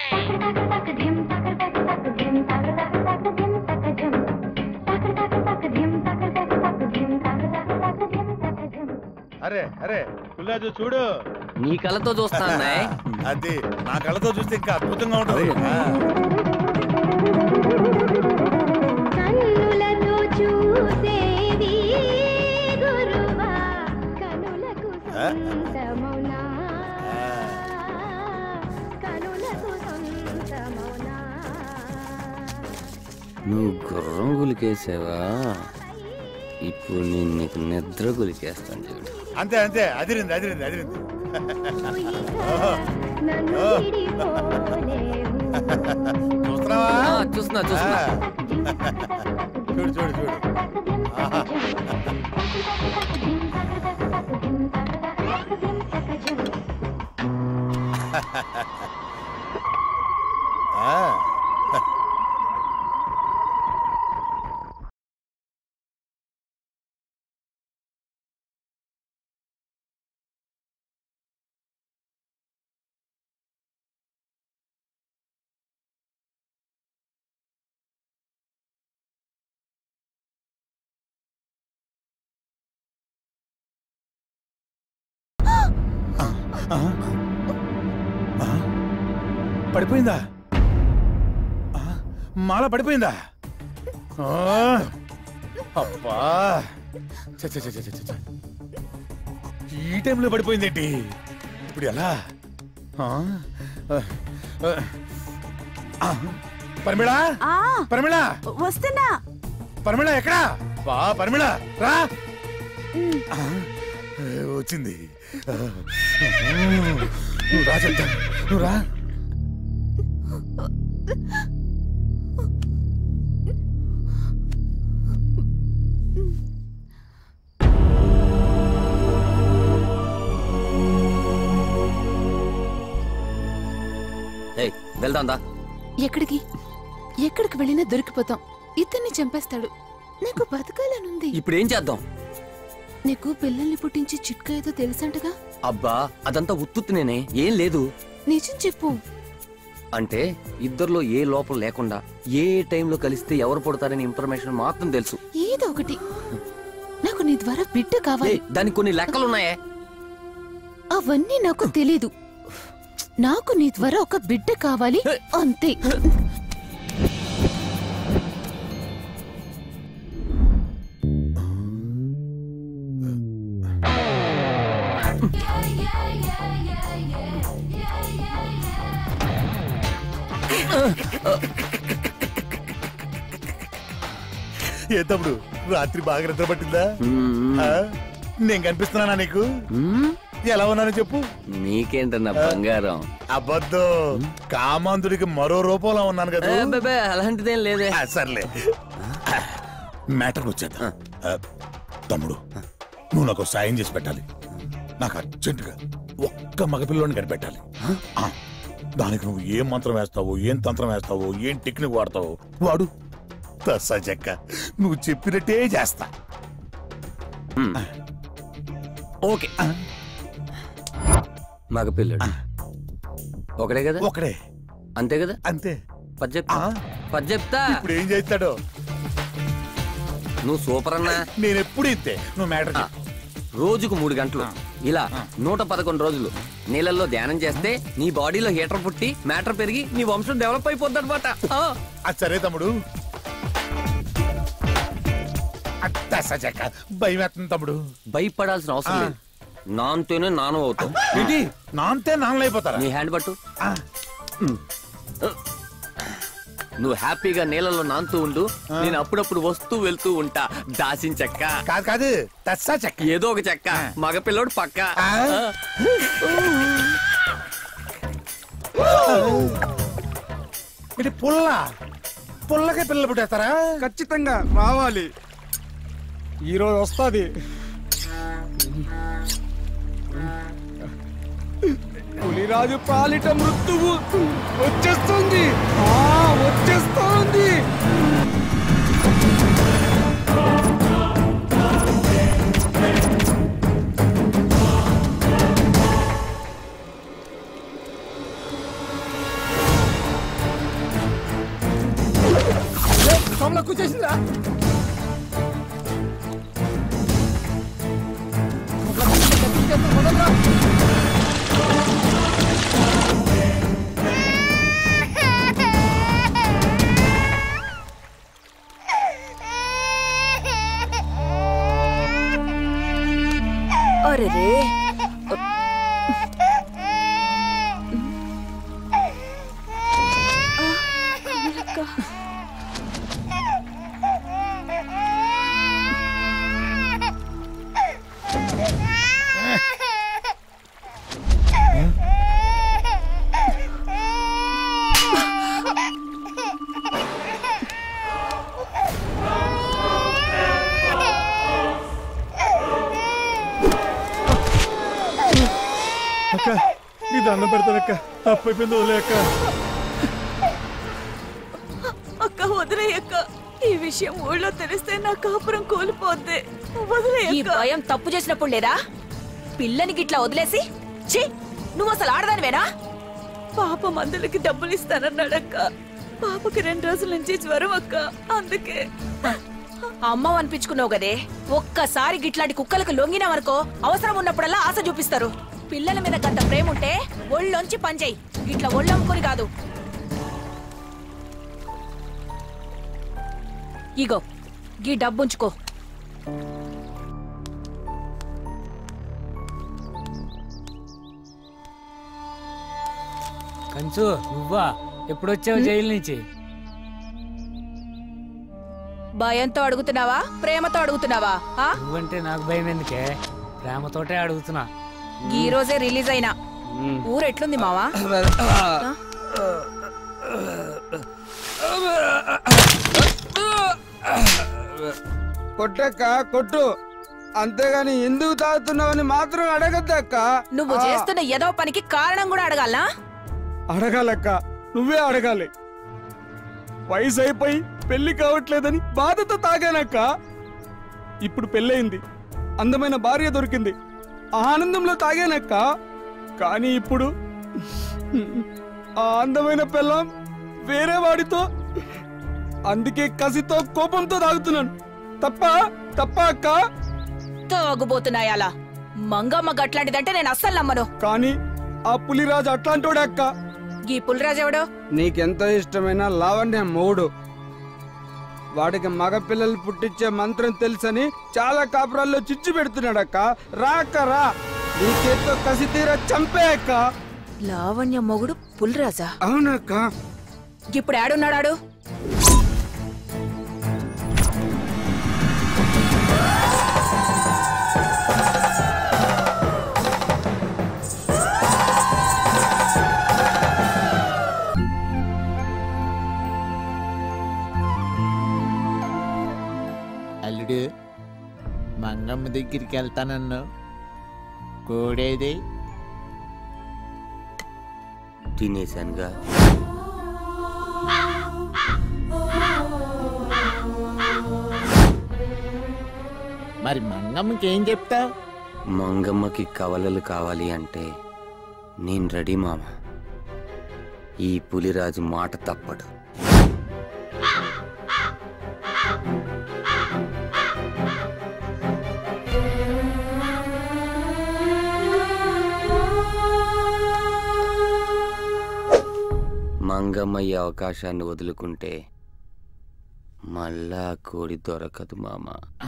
అరే అరే పుల్లాజు చూడు నీ కళ్ళతో చూస్తా అన్నాయ్ అది నా కళ్ళతో చూస్తే ఇంకా అద్భుతంగా ఉంటుంది ఆ. కన్నులతో చూసేది గురువా కనులకు సొంతమౌనా కనులకు సొంతమౌనా నువ్వు గుర్రం గులికేసావా ఇప్పుడు నేను నీకు నిద్ర గులికేస్తాను చూడు అంతే అంతే అదిరింది అదిరింది అదిరింది ఓహో. నన్ను ఓ. విడిపోలేవు చూస్తున్నావా ఆ, చూస్తున్నా చూస్తున్నా ఆ. ఆ? ఆ? పడిపోయిందా ఆ? మాల పడిపోయిందా ఆ! అబ్బా చ్చ, చ్చ, చ్చ, చ్చ, చ్చ, చ్చ. ఈ టైంలో పడిపోయిందేంటి ఇప్పుడు ఎలా ఆ? ఆ, ఆ. ఆ. పరిమిళ పరిమిళ వస్తున్నా పరిమిళ ఎక్కడా బా పరిమిళ రా ఆ, వచ్చింది ఆ, నువ్వు రా చెప్తా నువ్వు రా ఏయ్ వెళ్దాందా ఎక్కడికి ఎక్కడికి వెళ్ళినా దొరికిపోతాం ఇతన్ని చంపేస్తాడు నాకు బతకాలనుంది ఇప్పుడు ఏం చేద్దాం నీకు పిల్లల్ని పుట్టించి చిట్కా ఏదో తెలుసంటగా అబ్బా అదంతా ఉత్తుత్తునేనే ఏం లేదు నిజం చెప్పు అంటే ఇద్దరిలో ఏ లోపం లేకుండా ఏ టైంలో కలిస్తే ఎవరు పుడతారనే ఇన్ఫర్మేషన్ మాత్రం తెలుసు ఏదో ఒకటి నాకు నీ ద్వారా బిడ్డ కావాలి ఏయ్, దానికి కొన్ని లెక్కలున్నాయే అవన్నీ నాకు తెలీదు నాకు నీ ద్వారా ఒక బిడ్డ కావాలి అంతే ఏ తమ్ముడు రాత్రి బాగా నిద్ర పట్టిందా ఆ? నేను కనిపిస్తున్నానా నీకు ఎలా ఉన్నాను చెప్పు నీకేంటన్నా బంగారం అబద్ధం కామాంధుడికి మరో రూపంలో ఉన్నాను కదా ఏ, అబ్బబ్బే, అలాంటిదేం లేదే ఆ, సర్లే మ్యాటర్ వచ్చేద్దాం ఆ, తమ్ముడు నువ్వు నాకు సాయం చేసి పెట్టాలి నాకు అర్జెంటుగా ఒక్క మగపిల్లోని కనిపెట్టాలి ఆ, దానికి నువ్వు ఏం మంత్రం వేస్తావో ఏం తంత్రం వేస్తావో ఏం టెక్నిక్ వాడతావో వాడు తస్సా చెక్క నువ్వు చెప్పినట్టే చేస్తా ఓకే మగపిల్లడు ఒకడే కదా ఒకడే అంతే కదా అంతే పది చెప్తా పది చెప్తా ఇప్పుడు ఏం చేస్తాడో నువ్వు సూపర్ అన్నా నేను ఎప్పుడు ఇంతే నువ్వు మ్యాటర్ రోజుకు మూడు గంటలు ఇలా నూట పదకొండు రోజులు నీళ్ళల్లో ధ్యానం చేస్తే నీ బాడీలో హీటర్ పుట్టి మ్యాటర్ పెరిగి నీ వంశం డెవలప్ అయిపోద్ది అనమాట అది సరే తమ్ముడు తస్సా చెక్క భయం వేస్తుంది తమ్ముడు భయపడాల్సిన అవసరం లేదు నాన్తోనే నానం అవుతావు ఏంటి నాంతే నాన్నలైపోతారా నీ హ్యాండ్ పట్టు నువ్వు హ్యాపీగా నీళ్ళలో నానుతూ ఉండు నేను అప్పుడప్పుడు వస్తూ వెళ్తూ ఉంటా దాసిన చెక్క కాదు కాదు తస్సా చెక్క ఏదో ఒక చెక్క మగపిల్లోడు పక్క ఇది పుల్ల పుల్లకే పిల్లలు పుట్టేస్తారా ఖచ్చితంగా రావాలి ఈరోజు వస్తుంది పులిరాజు పాలిట మృత్యువు వచ్చేస్తుంది ఆ, వచ్చేస్తోంది కమలకు వచ్చేసిందా అరే రే అక్క నీ దండం పెడతానక్క తప్పైపోయింది వదిలే అక్క అక్క వదిలేయక్క ఈ విషయం ఊళ్ళో తెలిస్తే నా కాపురం కోల్పోద్ది ఈ భయం తప్పు చేసినప్పుడు లేదా పిల్లని గిట్లా వదిలేసి ఛీ నువ్వు అసలు ఆడదానివేనా పాప మందులకి డబ్బులు ఇస్తానన్నాడక్క పాపకి రెండు రోజుల నుంచి జ్వరం అక్క అందుకే అమ్మ అనిపించుకున్నావు కదే ఒక్కసారి గిట్లాంటి కుక్కలకు లొంగినావనుకో అవసరం ఉన్నప్పుడల్లా ఆశ చూపిస్తారు పిల్లల మీద గంత ప్రేమ ఉంటే ఒళ్ళొంచి పనిచేయి ఇట్లా ఒళ్ళమ్ముకొని కాదు ఇగో గీ డబ్బుంచుకో కంచు నువ్వా ఎప్పుడొచ్చావు జైలు నుంచి భయంతో అడుగుతున్నావా ప్రేమతో అడుగుతున్నావా ఆ నువ్వంటే నాకు భయం ఎందుకే ప్రేమతోటే అడుగుతున్నా ఈ రోజే రిలీజ్ అయినా ఊరు ఎట్లుంది మావా ఆ? కొట్టక్క కొట్టు అంతేగాని ఎందుకు తాగుతున్నావని మాత్రం అడగద్దక్క నువ్వు చేస్తున్న ఏదో పనికి కారణం కూడా అడగాలనా అడగాలక్క నువ్వే అడగాలి వయసు అయిపోయి పెళ్లి కావట్లేదని బాధతో తాగానక్క ఇప్పుడు పెళ్ళయింది అందమైన భార్య దొరికింది ఆ ఆనందంలో తాగానక్క కానీ ఇప్పుడు ఆ అందమైన పిల్లం వేరే వాడితో అందుకే కసితో కోపంతో తాగుతున్నాను తప్ప తప్ప అక్క తాగుబోతున్నాయి అలా మంగమ్మ గట్లాంటిదంటే నేను అస్సలు నమ్మను కానీ ఆ పులిరాజు అట్లాంటోడే అక్క ఈ పులిరాజు ఎవడో నీకెంతో ఇష్టమైన లావణ్య మొగుడు వాడికి మగ పిల్లలు పుట్టించే మంత్రం తెలుసని చాలా కాపురాల్లో చిచ్చు పెడుతున్నాడక్క రా అక్క రా నీ చేత్తో కసి తీర చంపే అక్క లావణ్య మొగుడు పులిరాజా అవునక్క ఇప్పుడు ఆడున్నాడాడు అల్లుడు మంగమ్మ దగ్గరికి వెళ్తానన్ను కోడేది తినేశానుగా మరి మంగమ్మకి ఏం చెప్తావు మంగమ్మకి కవలలు కావాలి అంటే నేను రెడీ మామ ఈ పులిరాజు మాట తప్పడు మంగమ్మ ఈ అవకాశాన్ని వదులుకుంటే మళ్ళా ఆ కోడి దొరకదు మామ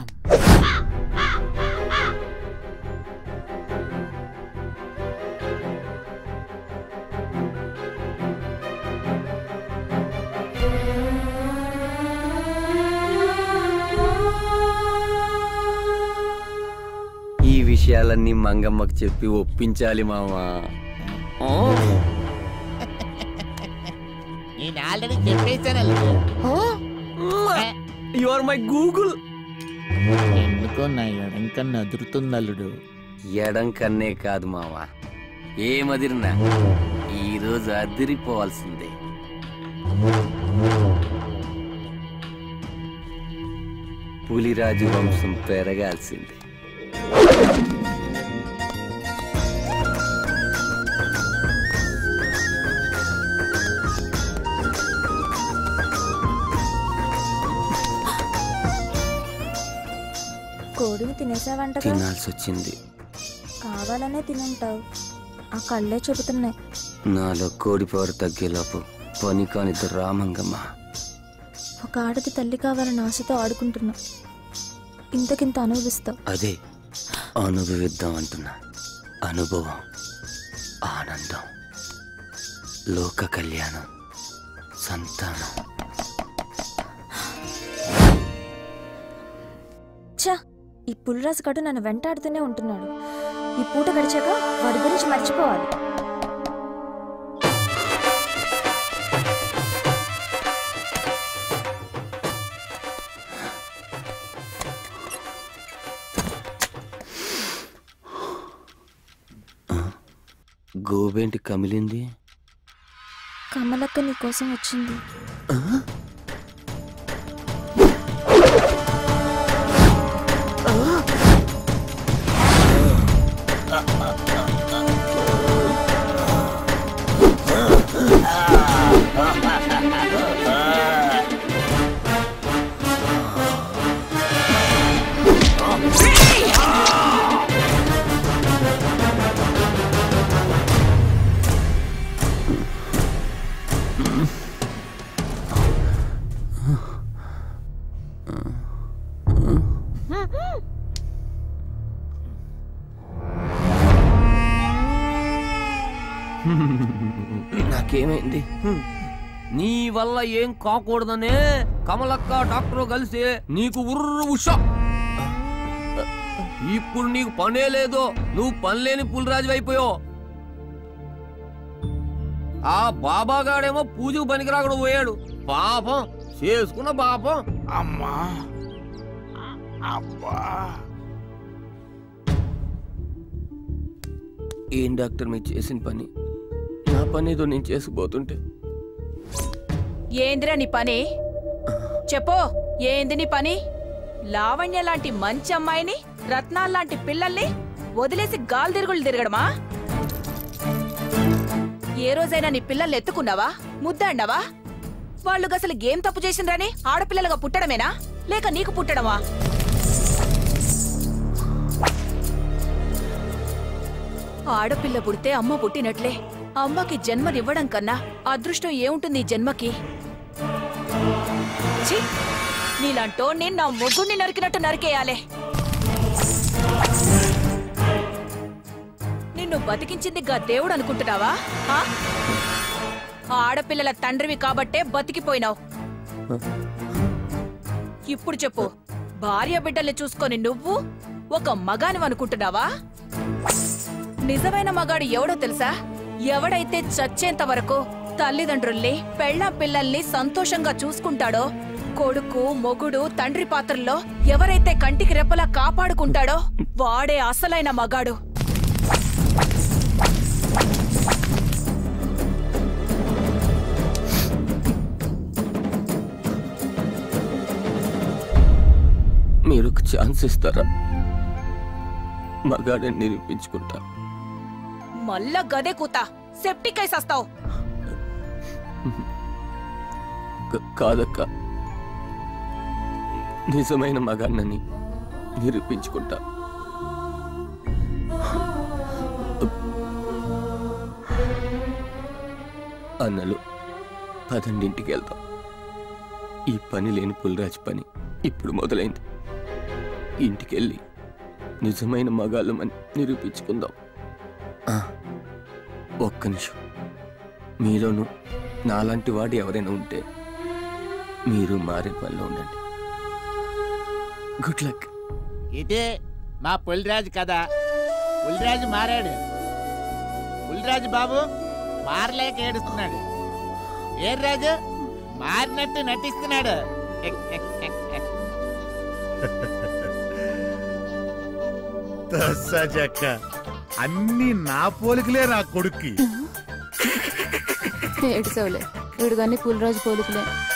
ఈ విషయాలన్నీ మంగమ్మకి చెప్పి ఒప్పించాలి మామా నేను ఆల్రెడీ చెప్పేశాను అల్లుడు యు ఆర్ మై గూగుల్ ఎందుకో నా ఎడంకన్నా అదురుతుంది అల్లుడు ఎడం కన్నే కాదు మావా ఏమదిరినా ఈరోజు అదిరిపోవాల్సిందే పులిరాజు వంశం పెరగాల్సిందే కోడిని తినేసావంటగా తినాల్సి వచ్చింది కావాలనే తినుంటావు ఆ కళ్ళే చెబుతున్నాయి నాలో కోడి పవర్ తగ్గేలోపు పని కానిద్దు రామంగమ్మ ఒక ఆడది తల్లి కావాలని ఆశతో ఆడుకుంటున్నా ఇంతకింత అనుభవిస్తావు అదే అనుభవిద్దాం అంటున్నా అనుభవం ఆనందం లోక కళ్యాణం సంతానం ఛా ఈ పులిరాజు గడు నన్ను వెంటాడుతూనే ఉంటున్నాడు ఈ పూట గడిచాక వాడి గురించి మర్చిపోవాలి గోబేంటి కమిలింది కమలక్క నీ కోసం వచ్చింది ఆ నాకేమైంది నీ వల్ల ఏం కాకూడదనే కమలక్క డాక్టర్ కలిసి నీకు ఉర్రు ఉష ఇప్పుడు నీకు పనే లేదు నువ్వు పనిలేని పులిరాజు అయిపోయావు ఆ బాబాగాడేమో పూజకు పనికిరాకుండా పోయాడు పాపం చేసుకున్న పాపం అమ్మా అబ్బా ఏం డాక్టర్ మీరు చేసిన పని నా పని ఏదో నేను చేసుకుపోతుంటే ఏందిరా నీ పని చెప్పు ఏంది నీ పని లావణ్య లాంటి మంచి అమ్మాయిని రత్నాల్లాంటి పిల్లల్ని వదిలేసి గాలి తిరుగులు తిరగడమా ఏ రోజైనా నీ పిల్లల్ని ఎత్తుకున్నావా ముద్దాడినావా వాళ్ళు అసలు ఏం తప్పు చేసిండ్రని ఆడపిల్లలుగా పుట్టడమేనా లేక నీకు పుట్టడమా ఆడపిల్ల పుడితే అమ్మ పుట్టినట్లే అమ్మకి జన్మనివ్వడం కన్నా అదృష్టం ఏముంటుంది ఈ జన్మకి ఛీ! నీలాంటోణ్ణి నా మొగ్గుణ్ణి నరికినట్టు నరికేయాలే నిన్ను బతికించింది గా దేవుడు అనుకుంటున్నావా ఆ? ఆడపిల్లల తండ్రివి కాబట్టే బతికిపోయినావు ఇప్పుడు చెప్పు భార్య బిడ్డల్ని చూసుకొని నువ్వు ఒక మగానివి అనుకుంటున్నావా నిజమైన మగాడు ఎవడో తెలుసా ఎవడైతే చచ్చేంత వరకు తల్లిదండ్రుల్ని పెళ్ళ పిల్లల్ని సంతోషంగా చూసుకుంటాడో కొడుకు మొగుడు తండ్రి పాత్రల్లో ఎవరైతే కంటికి రెప్పలా కాపాడుకుంటాడో వాడే అసలైన మగాడు మీరు ఒక ఛాన్స్ ఇస్తారా మగాడని నిరూపించుకుంటా మళ్ళా గదే కూత సెప్టిక్ అయి సస్తావు క- కాదక్క నిజమైన మగాన్నని నిరూపించుకుంటా అన్నలు పదండింటికి వెళ్దాం ఈ పని లేని పులిరాజు పని ఇప్పుడు మొదలైంది ఇంటికెళ్ళి నిజమైన మగాళ్ళమని నిరూపించుకుందాం ఆ, ఒక్క నిమిషం మీలోనూ నాలాంటి వాడు ఎవరైనా ఉంటే మీరు మారే పనిలో ఉండండి గుడ్ లక్ ఇదే మా పులిరాజు కథ పులిరాజు మారాడు పులిరాజు బాబు మారలేక ఏడుస్తున్నాడు ఏ రాజు మారినట్టు నటిస్తున్నాడు దస్సజక్క అన్ని నా పోలికలే నా కొడుక్కి ఏడ్చవులే వీడు కానీ పులిరాజు పోలికలే